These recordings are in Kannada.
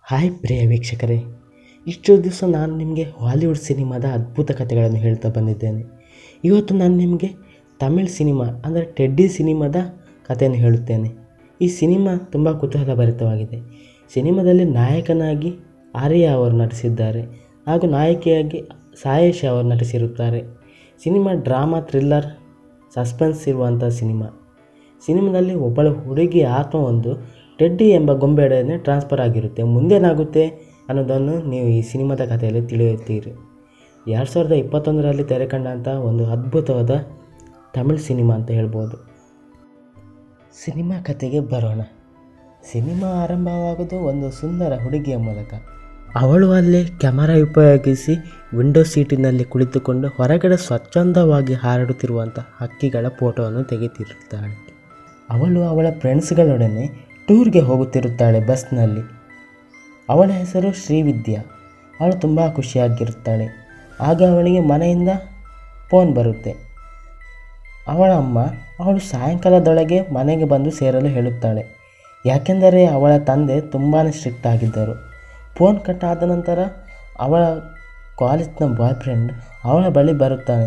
ಹಾಯ್ ಪ್ರಿಯ ವೀಕ್ಷಕರೇ ಇಷ್ಟು ದಿವಸ ನಾನು ನಿಮಗೆ ಹಾಲಿವುಡ್ ಸಿನಿಮಾದ ಅದ್ಭುತ ಕಥೆಗಳನ್ನು ಹೇಳ್ತಾ ಬಂದಿದ್ದೇನೆ ಇವತ್ತು ನಾನು ನಿಮಗೆ ತಮಿಳ್ ಸಿನಿಮಾ ಅಂದರೆ ಟೆಡ್ಡಿ ಸಿನಿಮಾದ ಕಥೆಯನ್ನು ಹೇಳುತ್ತೇನೆ ಈ ಸಿನಿಮಾ ತುಂಬ ಕುತೂಹಲಭರಿತವಾಗಿದೆ ಸಿನಿಮಾದಲ್ಲಿ ನಾಯಕನಾಗಿ ಆರ್ಯ ಅವರು ನಟಿಸಿದ್ದಾರೆ ಹಾಗೂ ನಾಯಕಿಯಾಗಿ ಸಾಯೇಶ್ ಅವರು ನಟಿಸಿರುತ್ತಾರೆ ಸಿನಿಮಾ ಡ್ರಾಮಾ ಥ್ರಿಲ್ಲರ್ ಸಸ್ಪೆನ್ಸ್ ಇರುವಂಥ ಸಿನಿಮಾ ಸಿನಿಮಾದಲ್ಲಿ ಒಬ್ಬಳ ಹುಡುಗಿ ಆತ್ಮವೊಂದು ಟೆಡ್ಡಿ ಎಂಬ ಗೊಂಬೆಯೊಡನೆ ಟ್ರಾನ್ಸ್ಫರ್ ಆಗಿರುತ್ತೆ ಮುಂದೇನಾಗುತ್ತೆ ಅನ್ನೋದನ್ನು ನೀವು ಈ ಸಿನಿಮಾದ ಕಥೆಯಲ್ಲಿ ತಿಳಿಯುತ್ತೀರಿ ಎರಡು ಸಾವಿರದ ಇಪ್ಪತ್ತೊಂದರಲ್ಲಿ ತೆರೆಕಂಡಂಥ ಒಂದು ಅದ್ಭುತವಾದ ತಮಿಳ್ ಸಿನಿಮಾ ಅಂತ ಹೇಳ್ಬೋದು ಸಿನಿಮಾ ಕಥೆಗೆ ಬರೋಣ ಸಿನಿಮಾ ಆರಂಭವಾಗೋದು ಒಂದು ಸುಂದರ ಹುಡುಗಿಯ ಮೂಲಕ ಅವಳು ಅಲ್ಲೇ ಕ್ಯಾಮರಾ ಉಪಯೋಗಿಸಿ ವಿಂಡೋ ಸೀಟಿನಲ್ಲಿ ಕುಳಿತುಕೊಂಡು ಹೊರಗಡೆ ಸ್ವಚ್ಛಂದವಾಗಿ ಹಾರಾಡುತ್ತಿರುವಂಥ ಹಕ್ಕಿಗಳ ಫೋಟೋವನ್ನು ತೆಗೆತಿರುತ್ತಾಳೆ ಅವಳು ಅವಳ ಫ್ರೆಂಡ್ಸ್ಗಳೊಡನೆ ಟೂರ್ಗೆ ಹೋಗುತ್ತಿರುತ್ತಾಳೆ ಬಸ್ನಲ್ಲಿ ಅವಳ ಹೆಸರು ಶ್ರೀವಿದ್ಯಾ ಅವಳು ತುಂಬ ಖುಷಿಯಾಗಿರುತ್ತಾಳೆ ಆಗ ಅವಳಿಗೆ ಮನೆಯಿಂದ ಫೋನ್ ಬರುತ್ತೆ ಅವಳ ಅಮ್ಮ ಅವಳು ಸಾಯಂಕಾಲದೊಳಗೆ ಮನೆಗೆ ಬಂದು ಸೇರಲು ಹೇಳುತ್ತಾಳೆ ಯಾಕೆಂದರೆ ಅವಳ ತಂದೆ ತುಂಬಾ ಸ್ಟ್ರಿಕ್ಟ್ ಆಗಿದ್ದರು ಫೋನ್ ಕಟ್ ಆದ ನಂತರ ಅವಳ ಕಾಲೇಜ್ನ ಬಾಯ್ ಫ್ರೆಂಡ್ ಅವಳ ಬಳಿ ಬರುತ್ತಾನೆ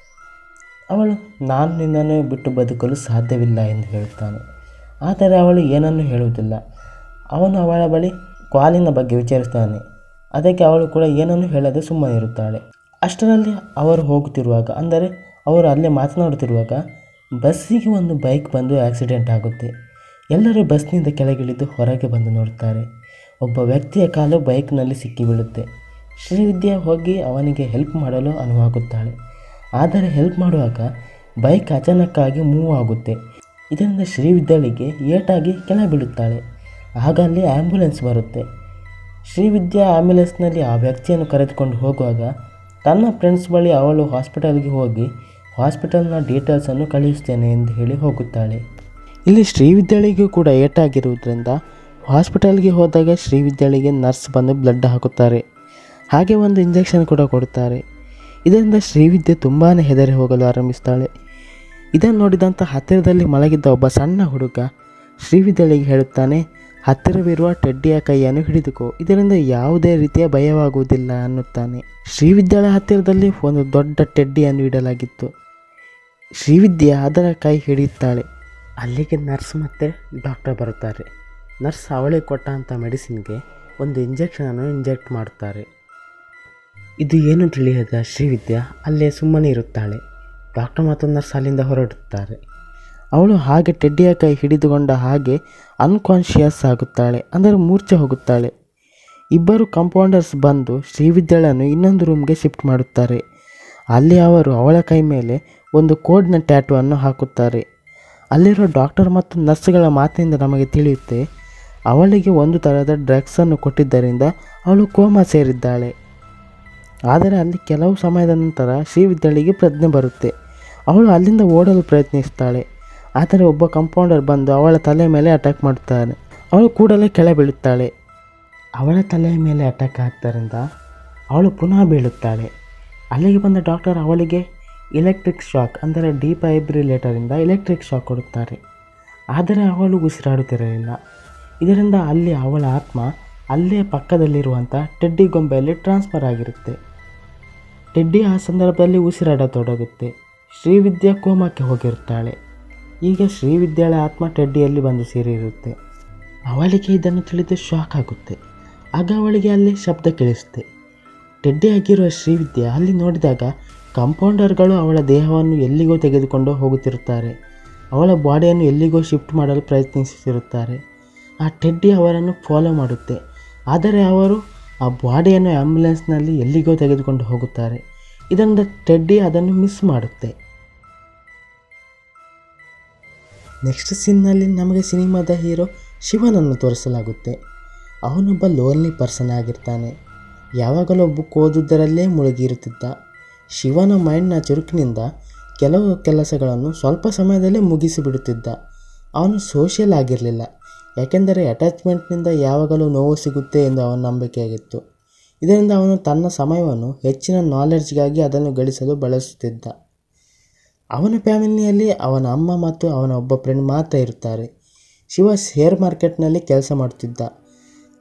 ಅವಳು ನಾನು ನಿನ್ನನ್ನು ಬಿಟ್ಟು ಬದುಕಲು ಸಾಧ್ಯವಿಲ್ಲ ಎಂದು ಹೇಳುತ್ತಾನೆ ಆದರೆ ಅವಳು ಏನನ್ನೂ ಹೇಳುವುದಿಲ್ಲ ಅವನು ಅವಳ ಬಳಿ ಕಾಲಿನ ಬಗ್ಗೆ ವಿಚಾರಿಸ್ತಾನೆ ಅದಕ್ಕೆ ಅವಳು ಕೂಡ ಏನನ್ನೂ ಹೇಳದೆ ಸುಮ್ಮನೆ ಇರುತ್ತಾಳೆ ಅಷ್ಟರಲ್ಲಿ ಅವರು ಹೋಗುತ್ತಿರುವಾಗ ಅಂದರೆ ಅವರು ಅಲ್ಲೇ ಮಾತನಾಡುತ್ತಿರುವಾಗ ಬಸ್ಸಿಗೆ ಒಂದು ಬೈಕ್ ಬಂದು ಆಕ್ಸಿಡೆಂಟ್ ಆಗುತ್ತೆ ಎಲ್ಲರೂ ಬಸ್ನಿಂದ ಕೆಳಗಿಳಿದು ಹೊರಗೆ ಬಂದು ನೋಡುತ್ತಾರೆ ಒಬ್ಬ ವ್ಯಕ್ತಿಯ ಕಾಲು ಬೈಕ್ನಲ್ಲಿ ಸಿಕ್ಕಿಬೀಳುತ್ತೆ ಶ್ರೀವಿದ್ಯಾ ಹೋಗಿ ಅವನಿಗೆ ಹೆಲ್ಪ್ ಮಾಡಲು ಅನುವಾಗುತ್ತಾಳೆ ಆದರೆ ಹೆಲ್ಪ್ ಮಾಡುವಾಗ ಬೈಕ್ ಅಚಾನಕ್ಕಾಗಿ ಮೂವ್ ಆಗುತ್ತೆ ಇದರಿಂದ ಶ್ರೀವಿದ್ಯಾಳಿಗೆ ಏಟಾಗಿ ಕೆಳ ಬೀಳುತ್ತಾಳೆ ಆಗ ಅಲ್ಲಿ ಆ್ಯಂಬುಲೆನ್ಸ್ ಬರುತ್ತೆ ಶ್ರೀವಿದ್ಯಾ ಆ್ಯಂಬುಲೆನ್ಸ್ನಲ್ಲಿ ಆ ವ್ಯಕ್ತಿಯನ್ನು ಕರೆದುಕೊಂಡು ಹೋಗುವಾಗ ತನ್ನ ಫ್ರೆಂಡ್ಸ್ ಬಳಿ ಅವಳು ಹಾಸ್ಪಿಟಲ್ಗೆ ಹೋಗಿ ಹಾಸ್ಪಿಟಲ್ನ ಡೀಟೇಲ್ಸನ್ನು ಕಳುಹಿಸ್ತೇನೆ ಎಂದು ಹೇಳಿ ಹೋಗುತ್ತಾಳೆ ಇಲ್ಲಿ ಶ್ರೀವಿದ್ಯಾಳಿಗೂ ಕೂಡ ಏಟಾಗಿರುವುದರಿಂದ ಹಾಸ್ಪಿಟಲ್ಗೆ ಹೋದಾಗ ಶ್ರೀವಿದ್ಯಾಳಿಗೆ ನರ್ಸ್ ಬಂದು ಬ್ಲಡ್ ಹಾಕುತ್ತಾರೆ ಹಾಗೆ ಒಂದು ಇಂಜೆಕ್ಷನ್ ಕೂಡ ಕೊಡುತ್ತಾರೆ ಇದರಿಂದ ಶ್ರೀವಿದ್ಯೆ ತುಂಬಾ ಹೆದರಿ ಹೋಗಲು ಆರಂಭಿಸ್ತಾಳೆ ಇದನ್ನು ನೋಡಿದಂಥ ಹತ್ತಿರದಲ್ಲಿ ಮಲಗಿದ್ದ ಒಬ್ಬ ಸಣ್ಣ ಹುಡುಗ ಶ್ರೀವಿದ್ಯಾಳಿಗೆ ಹೇಳುತ್ತಾನೆ ಹತ್ತಿರವಿರುವ ಟೆಡ್ಡಿಯ ಕೈಯನ್ನು ಹಿಡಿದುಕೋ ಇದರಿಂದ ಯಾವುದೇ ರೀತಿಯ ಭಯವಾಗುವುದಿಲ್ಲ ಅನ್ನುತ್ತಾನೆ ಶ್ರೀವಿದ್ಯಾಳ ಹತ್ತಿರದಲ್ಲಿ ಒಂದು ದೊಡ್ಡ ಟೆಡ್ಡಿಯನ್ನು ಇಡಲಾಗಿತ್ತು ಶ್ರೀವಿದ್ಯೆ ಅದರ ಕೈ ಹಿಡಿಯುತ್ತಾಳೆ ಅಲ್ಲಿಗೆ ನರ್ಸ್ ಮತ್ತು ಡಾಕ್ಟರ್ ಬರುತ್ತಾರೆ ನರ್ಸ್ ಅವಳಿಗೆ ಕೊಟ್ಟಂಥ ಮೆಡಿಸಿನ್ಗೆ ಒಂದು ಇಂಜೆಕ್ಷನನ್ನು ಇಂಜೆಕ್ಟ್ ಮಾಡುತ್ತಾರೆ ಇದು ಏನು ತಿಳಿಯದ ಶ್ರೀವಿದ್ಯಾ ಅಲ್ಲೇ ಸುಮ್ಮನೆ ಇರುತ್ತಾಳೆ ಡಾಕ್ಟರ್ ಮತ್ತು ನರ್ಸ್ ಅಲ್ಲಿಂದ ಹೊರಡುತ್ತಾರೆ ಅವಳು ಹಾಗೆ ಟೆಡ್ಡಿಯ ಕೈ ಹಿಡಿದುಕೊಂಡ ಹಾಗೆ ಅನ್ಕಾನ್ಷಿಯಸ್ ಆಗುತ್ತಾಳೆ ಅಂದರೆ ಮೂರ್ಛೆ ಹೋಗುತ್ತಾಳೆ ಇಬ್ಬರು ಕಂಪೌಂಡರ್ಸ್ ಬಂದು ಶ್ರೀವಿದ್ಯಾಳನ್ನು ಇನ್ನೊಂದು ರೂಮ್ಗೆ ಶಿಫ್ಟ್ ಮಾಡುತ್ತಾರೆ ಅಲ್ಲಿ ಅವರು ಅವಳ ಕೈ ಮೇಲೆ ಒಂದು ಕೋಡ್ನ ಟ್ಯಾಟುವನ್ನು ಹಾಕುತ್ತಾರೆ ಅಲ್ಲಿರೋ ಡಾಕ್ಟರ್ ಮತ್ತು ನರ್ಸ್ಗಳ ಮಾತಿನಿಂದ ನಮಗೆ ತಿಳಿಯುತ್ತೆ ಅವಳಿಗೆ ಒಂದು ಥರದ ಡ್ರಗ್ಸನ್ನು ಕೊಟ್ಟಿದ್ದರಿಂದ ಅವಳು ಕೋಮಾ ಸೇರಿದ್ದಾಳೆ ಆದರೆ ಅಲ್ಲಿ ಕೆಲವು ಸಮಯದ ನಂತರ ಶ್ರೀವಿದ್ಯಾಳಿಗೆ ಪ್ರಜ್ಞೆ ಬರುತ್ತೆ ಅವಳು ಅಲ್ಲಿಂದ ಓಡಲು ಪ್ರಯತ್ನಿಸ್ತಾಳೆ ಆದರೆ ಒಬ್ಬ ಕಂಪೌಂಡರ್ ಬಂದು ಅವಳ ತಲೆ ಮೇಲೆ ಅಟ್ಯಾಕ್ ಮಾಡುತ್ತಾನೆ ಅವಳು ಕೂಡಲೇ ಕೆಳ ಬೀಳುತ್ತಾಳೆ ಅವಳ ತಲೆಯ ಮೇಲೆ ಅಟ್ಯಾಕ್ ಆಗ್ತಾರಿಂದ ಅವಳು ಪುನಃ ಬೀಳುತ್ತಾಳೆ ಅಲ್ಲಿಗೆ ಬಂದ ಡಾಕ್ಟರ್ ಅವಳಿಗೆ ಇಲೆಕ್ಟ್ರಿಕ್ ಶಾಕ್ ಅಂದರೆ ಡಿಫೈಬ್ರಿಲೇಟರಿಂದ ಇಲೆಕ್ಟ್ರಿಕ್ ಶಾಕ್ ಕೊಡುತ್ತಾರೆ ಆದರೆ ಅವಳು ಉಸಿರಾಡುತ್ತಿರಲಿಲ್ಲ ಇದರಿಂದ ಅಲ್ಲಿ ಅವಳ ಆತ್ಮ ಅಲ್ಲೇ ಪಕ್ಕದಲ್ಲಿರುವಂಥ ಟೆಡ್ಡಿ ಗೊಂಬೆಯಲ್ಲಿ ಟ್ರಾನ್ಸ್ಫರ್ ಆಗಿರುತ್ತೆ ಟೆಡ್ಡಿ ಆ ಸಂದರ್ಭದಲ್ಲಿ ಉಸಿರಾಡತೊಡಗುತ್ತೆ ಶ್ರೀವಿದ್ಯಾ ಕೋಮಕ್ಕೆ ಹೋಗಿರುತ್ತಾಳೆ ಈಗ ಶ್ರೀವಿದ್ಯಾಳ ಆತ್ಮ ಟೆಡ್ಡಿಯಲ್ಲಿ ಬಂದು ಸೇರಿರುತ್ತೆ ಅವಳಿಗೆ ಇದನ್ನು ತಿಳಿದು ಶಾಕ್ ಆಗುತ್ತೆ ಆಗ ಅವಳಿಗೆ ಅಲ್ಲಿ ಶಬ್ದ ಕೇಳಿಸುತ್ತೆ ಟೆಡ್ಡಿ ಆಗಿರುವ ಶ್ರೀವಿದ್ಯಾ ಅಲ್ಲಿ ನೋಡಿದಾಗ ಕಂಪೌಂಡರ್ಗಳು ಅವಳ ದೇಹವನ್ನು ಎಲ್ಲಿಗೋ ತೆಗೆದುಕೊಂಡು ಹೋಗುತ್ತಿರುತ್ತಾರೆ ಅವಳ ಬಾಡಿಯನ್ನು ಎಲ್ಲಿಗೋ ಶಿಫ್ಟ್ ಮಾಡಲು ಪ್ರಯತ್ನಿಸುತ್ತಿರುತ್ತಾರೆ ಆ ಟೆಡ್ಡಿ ಅವರನ್ನು ಫಾಲೋ ಮಾಡುತ್ತೆ ಆದರೆ ಅವರು ಆ ಬಾಡಿಯನ್ನು ಆ್ಯಂಬುಲೆನ್ಸ್ನಲ್ಲಿ ಎಲ್ಲಿಗೋ ತೆಗೆದುಕೊಂಡು ಹೋಗುತ್ತಾರೆ ಇದರಿಂದ ಟೆಡ್ಡಿ ಅದನ್ನು ಮಿಸ್ ಮಾಡುತ್ತೆ ನೆಕ್ಸ್ಟ್ ಸೀನ್ನಲ್ಲಿ ನಮಗೆ ಸಿನಿಮಾದ ಹೀರೋ ಶಿವನನ್ನು ತೋರಿಸಲಾಗುತ್ತೆ ಅವನೊಬ್ಬ ಲೋನ್ಲಿ ಪರ್ಸನ್ ಆಗಿರ್ತಾನೆ ಯಾವಾಗಲೂ ಬುಕ್ ಓದುವುದರಲ್ಲೇ ಮುಳುಗಿರುತ್ತಿದ್ದ ಶಿವನ ಮೈಂಡ್ನ ಚುರುಕಿನಿಂದ ಕೆಲವು ಕೆಲಸಗಳನ್ನು ಸ್ವಲ್ಪ ಸಮಯದಲ್ಲೇ ಮುಗಿಸಿಬಿಡುತ್ತಿದ್ದ ಅವನು ಸೋಷಿಯಲ್ ಆಗಿರಲಿಲ್ಲ ಯಾಕೆಂದರೆ ಅಟ್ಯಾಚ್ಮೆಂಟ್ನಿಂದ ಯಾವಾಗಲೂ ನೋವು ಸಿಗುತ್ತೆ ಎಂದು ಅವನ ನಂಬಿಕೆಯಾಗಿತ್ತು ಇದರಿಂದ ಅವನು ತನ್ನ ಸಮಯವನ್ನು ಹೆಚ್ಚಿನ ನಾಲೆಡ್ಜ್ಗಾಗಿ ಅದನ್ನು ಗಳಿಸಲು ಬಳಸುತ್ತಿದ್ದ ಅವನ ಫ್ಯಾಮಿಲಿಯಲ್ಲಿ ಅವನ ಅಮ್ಮ ಮತ್ತು ಅವನ ಒಬ್ಬ ಫ್ರೆಂಡ್ ಮಾತ್ರ ಇರುತ್ತಾರೆ ಶಿವ ಶೇರ್ ಮಾರ್ಕೆಟ್ನಲ್ಲಿ ಕೆಲಸ ಮಾಡುತ್ತಿದ್ದ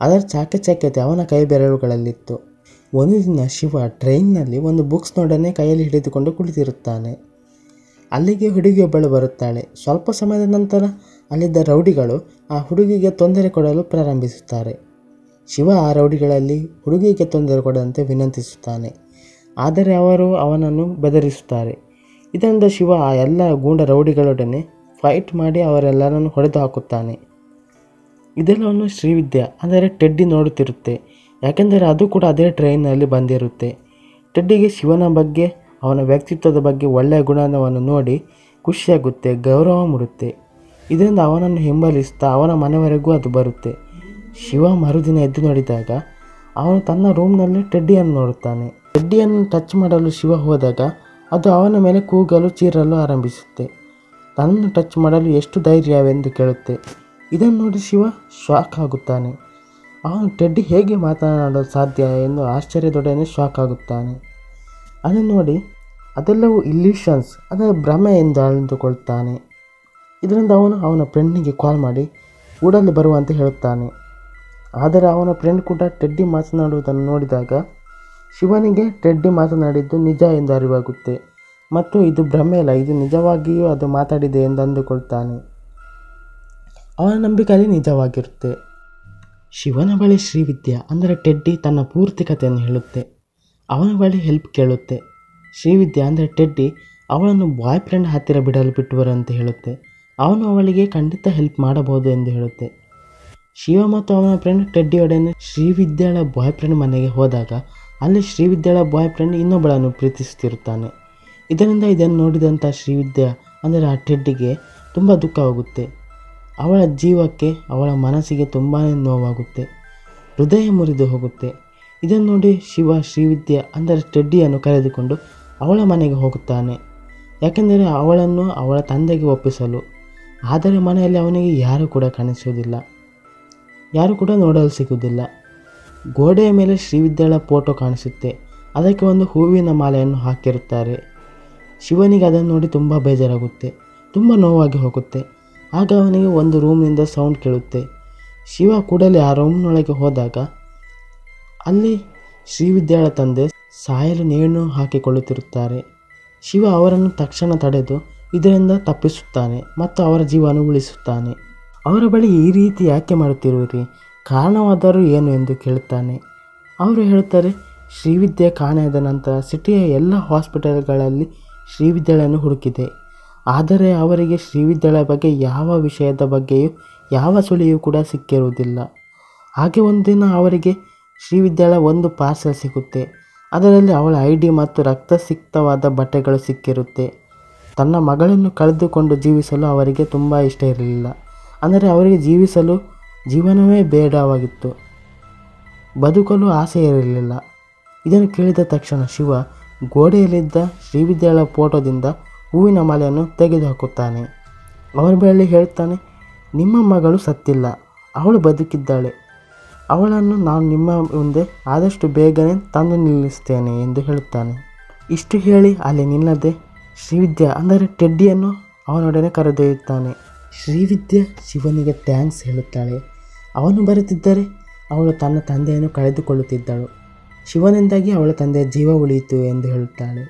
ಅದರ ಚಾಕಚಕ್ಯತೆ ಅವನ ಕೈ ಬೆರಳುಗಳಲ್ಲಿತ್ತು ಒಂದು ದಿನ ಶಿವ ಟ್ರೈನ್ನಲ್ಲಿ ಒಂದು ಬುಕ್ಸ್ ನೋಡನೆ ಕೈಯಲ್ಲಿ ಹಿಡಿದುಕೊಂಡು ಕುಳಿತಿರುತ್ತಾನೆ ಅಲ್ಲಿಗೆ ಹುಡುಗಿಯೊಬ್ಬಳು ಬರುತ್ತಾಳೆ ಸ್ವಲ್ಪ ಸಮಯದ ನಂತರ ಅಲ್ಲಿದ್ದ ರೌಡಿಗಳು ಆ ಹುಡುಗಿಗೆ ತೊಂದರೆ ಕೊಡಲು ಪ್ರಾರಂಭಿಸುತ್ತಾರೆ ಶಿವ ಆ ರೌಡಿಗಳಲ್ಲಿ ಹುಡುಗಿಗೆ ತೊಂದರೆ ಕೊಡದಂತೆ ವಿನಂತಿಸುತ್ತಾನೆ ಆದರೆ ಅವರು ಅವನನ್ನು ಬೆದರಿಸುತ್ತಾರೆ ಇದರಿಂದ ಶಿವ ಆ ಎಲ್ಲ ಗೂಂಡ ರೌಡಿಗಳೊಡನೆ ಫೈಟ್ ಮಾಡಿ ಅವರೆಲ್ಲರನ್ನು ಹೊಡೆದು ಹಾಕುತ್ತಾನೆ ಇದೆಲ್ಲವನ್ನು ಶ್ರೀವಿದ್ಯಾ ಅಂದರೆ ಟೆಡ್ಡಿ ನೋಡುತ್ತಿರುತ್ತೆ ಯಾಕೆಂದರೆ ಅದು ಕೂಡ ಅದೇ ಟ್ರೈನ್ನಲ್ಲಿ ಬಂದಿರುತ್ತೆ ಟೆಡ್ಡಿಗೆ ಶಿವನ ಬಗ್ಗೆ ಅವನ ವ್ಯಕ್ತಿತ್ವದ ಬಗ್ಗೆ ಒಳ್ಳೆಯ ಗುಣವನ್ನು ನೋಡಿ ಖುಷಿಯಾಗುತ್ತೆ ಗೌರವ ಮೂಡುತ್ತೆ ಇದರಿಂದ ಅವನನ್ನು ಹಿಂಬಾಲಿಸ್ತಾ ಅವನ ಮನೆವರೆಗೂ ಅದು ಬರುತ್ತೆ ಶಿವ ಮರುದಿನ ಎದ್ದು ನೋಡಿದಾಗ ಅವನು ತನ್ನ ರೂಮ್ನಲ್ಲಿ ಟೆಡ್ಡಿಯನ್ನು ನೋಡುತ್ತಾನೆ ಟೆಡ್ಡಿಯನ್ನು ಟಚ್ ಮಾಡಲು ಶಿವ ಹೋದಾಗ ಅದು ಅವನ ಮೇಲೆ ಕೂಗಲು ಚೀರಲು ಆರಂಭಿಸುತ್ತೆ ತನ್ನನ್ನು ಟಚ್ ಮಾಡಲು ಎಷ್ಟು ಧೈರ್ಯವೆಂದು ಕೇಳುತ್ತೆ ಇದನ್ನು ನೋಡಿ ಶಿವ ಶಾಕ್ ಆಗುತ್ತಾನೆ ಅವನು ಟೆಡ್ಡಿ ಹೇಗೆ ಮಾತನಾಡಲು ಸಾಧ್ಯ ಎಂದು ಆಶ್ಚರ್ಯದೊಡನೆ ಶಾಕ್ ಆಗುತ್ತಾನೆ ಅದನ್ನು ನೋಡಿ ಅದೆಲ್ಲವೂ ಇಲ್ಯೂಷನ್ಸ್ ಅದರ ಭ್ರಮೆ ಎಂದು ಅಂದುಕೊಳ್ತಾನೆ ಇದರಿಂದ ಅವನು ಅವನ ಫ್ರೆಂಡ್ನಿಗೆ ಕಾಲ್ ಮಾಡಿ ಕೂಡಲೇ ಬರುವಂತೆ ಹೇಳುತ್ತಾನೆ ಆದರೆ ಅವನ ಫ್ರೆಂಡ್ ಕೂಡ ಟೆಡ್ಡಿ ಮಾತನಾಡುವುದನ್ನು ನೋಡಿದಾಗ ಶಿವನಿಗೆ ಟೆಡ್ಡಿ ಮಾತನಾಡಿದ್ದು ನಿಜ ಎಂದು ಅರಿವಾಗುತ್ತೆ ಮತ್ತು ಇದು ಭ್ರಮೆ ಅಲ್ಲ ಇದು ನಿಜವಾಗಿಯೂ ಅದು ಮಾತಾಡಿದೆ ಎಂದು ಅಂದುಕೊಳ್ತಾನೆ ಅವನ ನಂಬಿಕೆಯಲ್ಲಿ ನಿಜವಾಗಿರುತ್ತೆ ಶಿವನ ಬಳಿ ಶ್ರೀವಿದ್ಯಾ ಅಂದರೆ ಟೆಡ್ಡಿ ತನ್ನ ಪೂರ್ತಿ ಕಥೆಯನ್ನು ಹೇಳುತ್ತೆ ಅವನ ಬಳಿ ಹೆಲ್ಪ್ ಕೇಳುತ್ತೆ ಶ್ರೀವಿದ್ಯಾ ಅಂದರೆ ಟೆಡ್ಡಿ ಅವಳನ್ನು ಬಾಯ್ ಫ್ರೆಂಡ್ ಹತ್ತಿರ ಬಿಡಲು ಬಿಟ್ಟು ಬರುವಂತೆ ಹೇಳುತ್ತೆ ಅವನು ಅವಳಿಗೆ ಖಂಡಿತ ಹೆಲ್ಪ್ ಮಾಡಬಹುದು ಎಂದು ಹೇಳುತ್ತೆ ಶಿವ ಮತ್ತು ಅವನ ಫ್ರೆಂಡ್ ಟೆಡ್ಡಿಯೊಡನೆ ಶ್ರೀವಿದ್ಯಾಳ ಬಾಯ್ ಫ್ರೆಂಡ್ ಮನೆಗೆ ಹೋದಾಗ ಅಲ್ಲಿ ಶ್ರೀವಿದ್ಯಾಳ ಬಾಯ್ ಫ್ರೆಂಡ್ ಇನ್ನೊಬ್ಬಳನ್ನು ಪ್ರೀತಿಸುತ್ತಿರುತ್ತಾನೆ ಇದರಿಂದ ಇದನ್ನು ನೋಡಿದಂಥ ಶ್ರೀವಿದ್ಯಾ ಅಂದರೆ ಆ ಟೆಡ್ಡಿಗೆ ತುಂಬ ದುಃಖವಾಗುತ್ತೆ ಅವಳ ಜೀವಕ್ಕೆ ಅವಳ ಮನಸ್ಸಿಗೆ ತುಂಬಾ ನೋವಾಗುತ್ತೆ ಹೃದಯ ಮುರಿದು ಹೋಗುತ್ತೆ ಇದನ್ನು ನೋಡಿ ಶಿವ ಶ್ರೀವಿದ್ಯಾ ಅಂದರೆ ಟೆಡ್ಡಿಯನ್ನು ಕರೆದುಕೊಂಡು ಅವಳ ಮನೆಗೆ ಹೋಗುತ್ತಾನೆ ಯಾಕೆಂದರೆ ಅವಳನ್ನು ಅವಳ ತಂದೆಗೆ ಒಪ್ಪಿಸಲು ಆದರೆ ಮನೆಯಲ್ಲಿ ಅವನಿಗೆ ಯಾರೂ ಕೂಡ ಕಾಣಿಸುವುದಿಲ್ಲ ಯಾರು ಕೂಡ ನೋಡಲು ಸಿಗುವುದಿಲ್ಲ ಗೋಡೆಯ ಮೇಲೆ ಶ್ರೀವಿದ್ಯಾಳ ಫೋಟೋ ಕಾಣಿಸುತ್ತೆ ಅದಕ್ಕೆ ಒಂದು ಹೂವಿನ ಮಾಲೆಯನ್ನು ಹಾಕಿರುತ್ತಾರೆ ಶಿವನಿಗೆ ಅದನ್ನು ನೋಡಿ ತುಂಬ ಬೇಜಾರಾಗುತ್ತೆ ತುಂಬ ನೋವಾಗಿ ಹೋಗುತ್ತೆ ಆಗ ಅವನಿಗೆ ಒಂದು ರೂಮ್ನಿಂದ ಸೌಂಡ್ ಕೇಳುತ್ತೆ ಶಿವ ಕೂಡಲೇ ಆ ರೂಮ್ನೊಳಗೆ ಹೋದಾಗ ಅಲ್ಲಿ ಶ್ರೀವಿದ್ಯಾಳ ತಂದೆ ಸಾಯಲು ನೇಣು ಹಾಕಿಕೊಳ್ಳುತ್ತಿರುತ್ತಾರೆ ಶಿವ ಅವರನ್ನು ತಕ್ಷಣ ತಡೆದು ಇದರಿಂದ ತಪ್ಪಿಸುತ್ತಾನೆ ಮತ್ತು ಅವರ ಜೀವನ ಉಳಿಸುತ್ತಾನೆ ಅವರ ಬಳಿ ಈ ರೀತಿ ಯಾಕೆ ಮಾಡುತ್ತಿರುವಿರಿ ಕಾರಣವಾದರೂ ಏನು ಎಂದು ಕೇಳುತ್ತಾನೆ ಅವರು ಹೇಳುತ್ತಾರೆ ಶ್ರೀವಿದ್ಯೆ ಕಾಣೆಯಾದ ನಂತರ ಸಿಟಿಯ ಎಲ್ಲ ಹಾಸ್ಪಿಟಲ್ಗಳಲ್ಲಿ ಶ್ರೀವಿದ್ಯೆಗಳನ್ನು ಹುಡುಕಿದೆ ಆದರೆ ಅವರಿಗೆ ಶ್ರೀವಿದ್ಯೆಳ ಬಗ್ಗೆ ಯಾವ ವಿಷಯದ ಬಗ್ಗೆಯೂ ಯಾವ ಸುಳಿಯೂ ಕೂಡ ಸಿಕ್ಕಿರುವುದಿಲ್ಲ ಹಾಗೆ ಒಂದಿನ ಅವರಿಗೆ ಶ್ರೀವಿದ್ಯಾಳ ಒಂದು ಪಾರ್ಸಲ್ ಸಿಗುತ್ತೆ ಅದರಲ್ಲಿ ಅವಳ ಐ ಡಿ ಮತ್ತು ರಕ್ತಸಿಕ್ತವಾದ ಬಟ್ಟೆಗಳು ಸಿಕ್ಕಿರುತ್ತೆ ತನ್ನ ಮಗಳನ್ನು ಕಳೆದುಕೊಂಡು ಜೀವಿಸಲು ಅವರಿಗೆ ತುಂಬ ಇಷ್ಟ ಇರಲಿಲ್ಲ ಅಂದರೆ ಅವರಿಗೆ ಜೀವಿಸಲು ಜೀವನವೇ ಬೇಡವಾಗಿತ್ತು ಬದುಕಲು ಆಸೆ ಇರಲಿಲ್ಲ ಇದನ್ನು ಕೇಳಿದ ತಕ್ಷಣ ಶಿವ ಗೋಡೆಯಲ್ಲಿದ್ದ ಶ್ರೀವಿದ್ಯಾಳ ಫೋಟೋದಿಂದ ಹೂವಿನ ಮಾಲೆಯನ್ನು ತೆಗೆದುಹಾಕುತ್ತಾನೆ ಅವರ ಬಳಿ ಹೇಳ್ತಾನೆ ನಿಮ್ಮ ಮಗಳು ಸತ್ತಿಲ್ಲ ಅವಳು ಬದುಕಿದ್ದಾಳೆ ಅವಳನ್ನು ನಾನು ನಿಮ್ಮ ಮುಂದೆ ಆದಷ್ಟು ಬೇಗನೆ ತಂದು ನಿಲ್ಲಿಸ್ತೇನೆ ಎಂದು ಹೇಳುತ್ತಾನೆ ಇಷ್ಟು ಹೇಳಿ ಅಲ್ಲಿ ನಿಲ್ಲದೆ ಶ್ರೀವಿದ್ಯಾ ಅಂದರೆ ಟೆಡ್ಡಿಯನ್ನು ಅವನೊಡನೆ ಕರೆದೊಯ್ಯುತ್ತಾನೆ ಶ್ರೀವಿದ್ಯಾ ಶಿವನಿಗೆ ಥ್ಯಾಂಕ್ಸ್ ಹೇಳುತ್ತಾಳೆ ಅವನು ಬರುತ್ತಿದ್ದರೆ ಅವಳು ತನ್ನ ತಂದೆಯನ್ನು ಕಳೆದುಕೊಳ್ಳುತ್ತಿದ್ದಳು ಶಿವನಿಂದಾಗಿ ಅವಳ ತಂದೆಯ ಜೀವ ಉಳಿಯಿತು ಎಂದು ಹೇಳುತ್ತಾಳೆ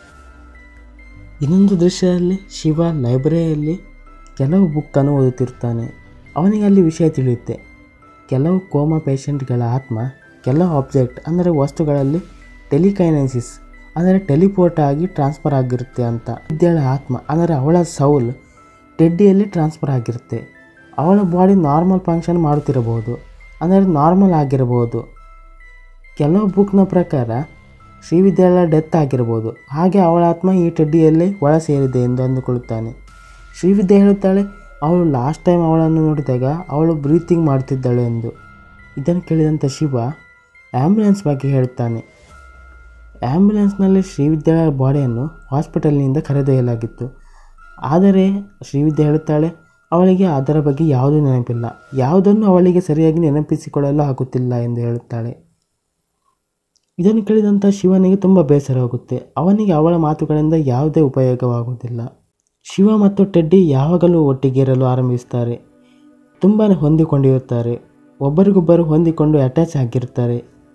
ಇನ್ನೊಂದು ದೃಶ್ಯದಲ್ಲಿ ಶಿವ ಲೈಬ್ರರಿಯಲ್ಲಿ ಕೆಲವು ಬುಕ್ಕನ್ನು ಓದುತ್ತಿರುತ್ತಾನೆ ಅವನಿಗೆ ಅಲ್ಲಿ ವಿಷಯ ತಿಳಿಯುತ್ತೆ ಕೆಲವು ಕೋಮಾ ಪೇಷಂಟ್ಗಳ ಆತ್ಮ ಕೆಲವು ಆಬ್ಜೆಕ್ಟ್ ಅಂದರೆ ವಸ್ತುಗಳಲ್ಲಿ ಟೆಲಿಕೈನೆಸಿಸ್ ಅಂದರೆ ಟೆಲಿಪೋರ್ಟ್ ಆಗಿ ಟ್ರಾನ್ಸ್ಫರ್ ಆಗಿರುತ್ತೆ ಅಂತ ವಿದ್ಯಾಳ ಆತ್ಮ ಅಂದರೆ ಅವಳ ಸೌಲ್ ಟೆಡ್ಡಿಯಲ್ಲಿ ಟ್ರಾನ್ಸ್ಫರ್ ಆಗಿರುತ್ತೆ ಅವಳ ಬಾಡಿ ನಾರ್ಮಲ್ ಫಂಕ್ಷನ್ ಮಾಡುತ್ತಿರಬಹುದು ಅಂದರೆ ನಾರ್ಮಲ್ ಆಗಿರಬಹುದು ಕೆಲವು ಬುಕ್ನ ಪ್ರಕಾರ ಶ್ರೀವಿದ್ಯಾಳ ಡೆತ್ ಆಗಿರ್ಬೋದು ಹಾಗೆ ಅವಳ ಆತ್ಮ ಈ ಟೆಡ್ಡಿಯಲ್ಲಿ ಒಳ ಸೇರಿದೆ ಎಂದು ಅಂದುಕೊಳ್ಳುತ್ತಾನೆ ಶ್ರೀವಿದ್ಯಾ ಹೇಳುತ್ತಾಳೆ ಅವಳು ಲಾಸ್ಟ್ ಟೈಮ್ ಅವಳನ್ನು ನೋಡಿದಾಗ ಅವಳು ಬ್ರೀತಿಂಗ್ ಮಾಡುತ್ತಿದ್ದಳು ಎಂದು ಇದನ್ನು ಕೇಳಿದಂಥ ಶಿವ ಆ್ಯಂಬುಲೆನ್ಸ್ ಬಗ್ಗೆ ಹೇಳುತ್ತಾನೆ ಆ್ಯಂಬುಲೆನ್ಸ್ನಲ್ಲಿ ಶ್ರೀವಿದ್ಯಾಳ ಬಾಡಿಯನ್ನು ಹಾಸ್ಪಿಟಲ್ನಿಂದ ಕರೆದೊಯ್ಯಲಾಗಿತ್ತು ಆದರೆ ಶ್ರೀವಿದ್ಯಾ ಹೇಳುತ್ತಾಳೆ ಅವಳಿಗೆ ಅದರ ಬಗ್ಗೆ ಯಾವುದೂ ನೆನಪಿಲ್ಲ ಯಾವುದನ್ನು ಅವಳಿಗೆ ಸರಿಯಾಗಿ ನೆನಪಿಸಿಕೊಳ್ಳಲು ಆಗುತ್ತಿಲ್ಲ ಎಂದು ಹೇಳುತ್ತಾಳೆ ಇದನ್ನು ಕೇಳಿದಂಥ ಶಿವನಿಗೆ ತುಂಬ ಬೇಸರವಾಗುತ್ತೆ ಅವನಿಗೆ ಅವಳ ಮಾತುಗಳಿಂದ ಯಾವುದೇ ಉಪಯೋಗವಾಗುವುದಿಲ್ಲ ಶಿವ ಮತ್ತು ಟೆಡ್ಡಿ ಯಾವಾಗಲೂ ಒಟ್ಟಿಗೆ ಇರಲು ಆರಂಭಿಸುತ್ತಾರೆ ತುಂಬಾ ಹೊಂದಿಕೊಂಡಿರುತ್ತಾರೆ ಒಬ್ಬರಿಗೊಬ್ಬರು ಹೊಂದಿಕೊಂಡು ಅಟ್ಯಾಚ್ ಆಗಿರ್ತಾರೆ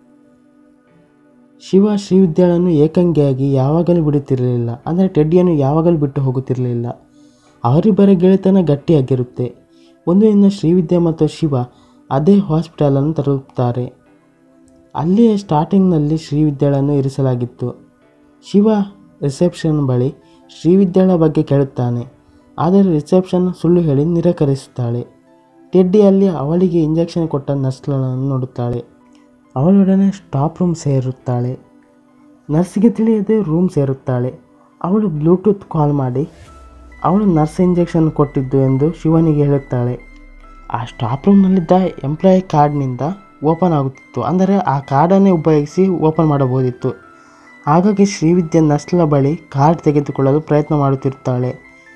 ಶಿವ ಶ್ರೀವಿದ್ಯಾಳನ್ನು ಏಕಾಂಗಿಯಾಗಿ ಯಾವಾಗಲೂ ಬಿಡುತ್ತಿರಲಿಲ್ಲ ಅಂದರೆ ಟೆಡ್ಡಿಯನ್ನು ಯಾವಾಗಲೂ ಬಿಟ್ಟು ಹೋಗುತ್ತಿರಲಿಲ್ಲ ಅವರಿಬ್ಬರ ಗೆಳೆತನ ಗಟ್ಟಿಯಾಗಿರುತ್ತೆ ಒಂದು ದಿನ ಶ್ರೀವಿದ್ಯಾ ಮತ್ತು ಶಿವ ಅದೇ ಹಾಸ್ಪಿಟಲನ್ನು ತಲುಪುತ್ತಾರೆ ಅಲ್ಲಿಯೇ ಸ್ಟಾರ್ಟಿಂಗ್ನಲ್ಲಿ ಶ್ರೀವಿದ್ಯಾಳನ್ನು ಇರಿಸಲಾಗಿತ್ತು ಶಿವ ರಿಸೆಪ್ಷನ್ ಬಳಿ ಶ್ರೀವಿದ್ಯಾಳ ಬಗ್ಗೆ ಕೇಳುತ್ತಾನೆ ಆದರೆ ರಿಸೆಪ್ಷನ್ ಸುಳ್ಳು ಹೇಳಿ ನಿರಾಕರಿಸುತ್ತಾಳೆ ಟೆಡ್ಡಿ ಅಲ್ಲಿ ಅವಳಿಗೆ ಇಂಜೆಕ್ಷನ್ ಕೊಟ್ಟ ನರ್ಸ್ಗಳನ್ನು ನೋಡುತ್ತಾಳೆ ಅವಳೊಡನೆ ಸ್ಟಾಪ್ ರೂಮ್ ಸೇರುತ್ತಾಳೆ ನರ್ಸ್ಗೆ ತಿಳಿಯದೆ ರೂಮ್ ಸೇರುತ್ತಾಳೆ ಅವಳು ಬ್ಲೂಟೂತ್ ಕಾಲ್ ಮಾಡಿ ಅವಳು ನರ್ಸ್ ಇಂಜೆಕ್ಷನ್ ಕೊಟ್ಟಿದ್ದು ಎಂದು ಶಿವನಿಗೆ ಹೇಳುತ್ತಾಳೆ ಆ ಸ್ಟಾಪ್ ರೂಮ್ನಲ್ಲಿದ್ದ ಎಂಪ್ಲಾಯಿ ಕಾರ್ಡ್ನಿಂದ ಓಪನ್ ಆಗುತ್ತಿತ್ತು ಅಂದರೆ ಆ ಕಾರ್ಡನ್ನೇ ಉಪಯೋಗಿಸಿ ಓಪನ್ ಮಾಡಬಹುದಿತ್ತು ಹಾಗಾಗಿ ಶ್ರೀವಿದ್ಯೆ ನರ್ಸ್ಲ ಬಳಿ ಕಾರ್ಡ್ ತೆಗೆದುಕೊಳ್ಳಲು ಪ್ರಯತ್ನ ಮಾಡುತ್ತಿರುತ್ತಾಳೆ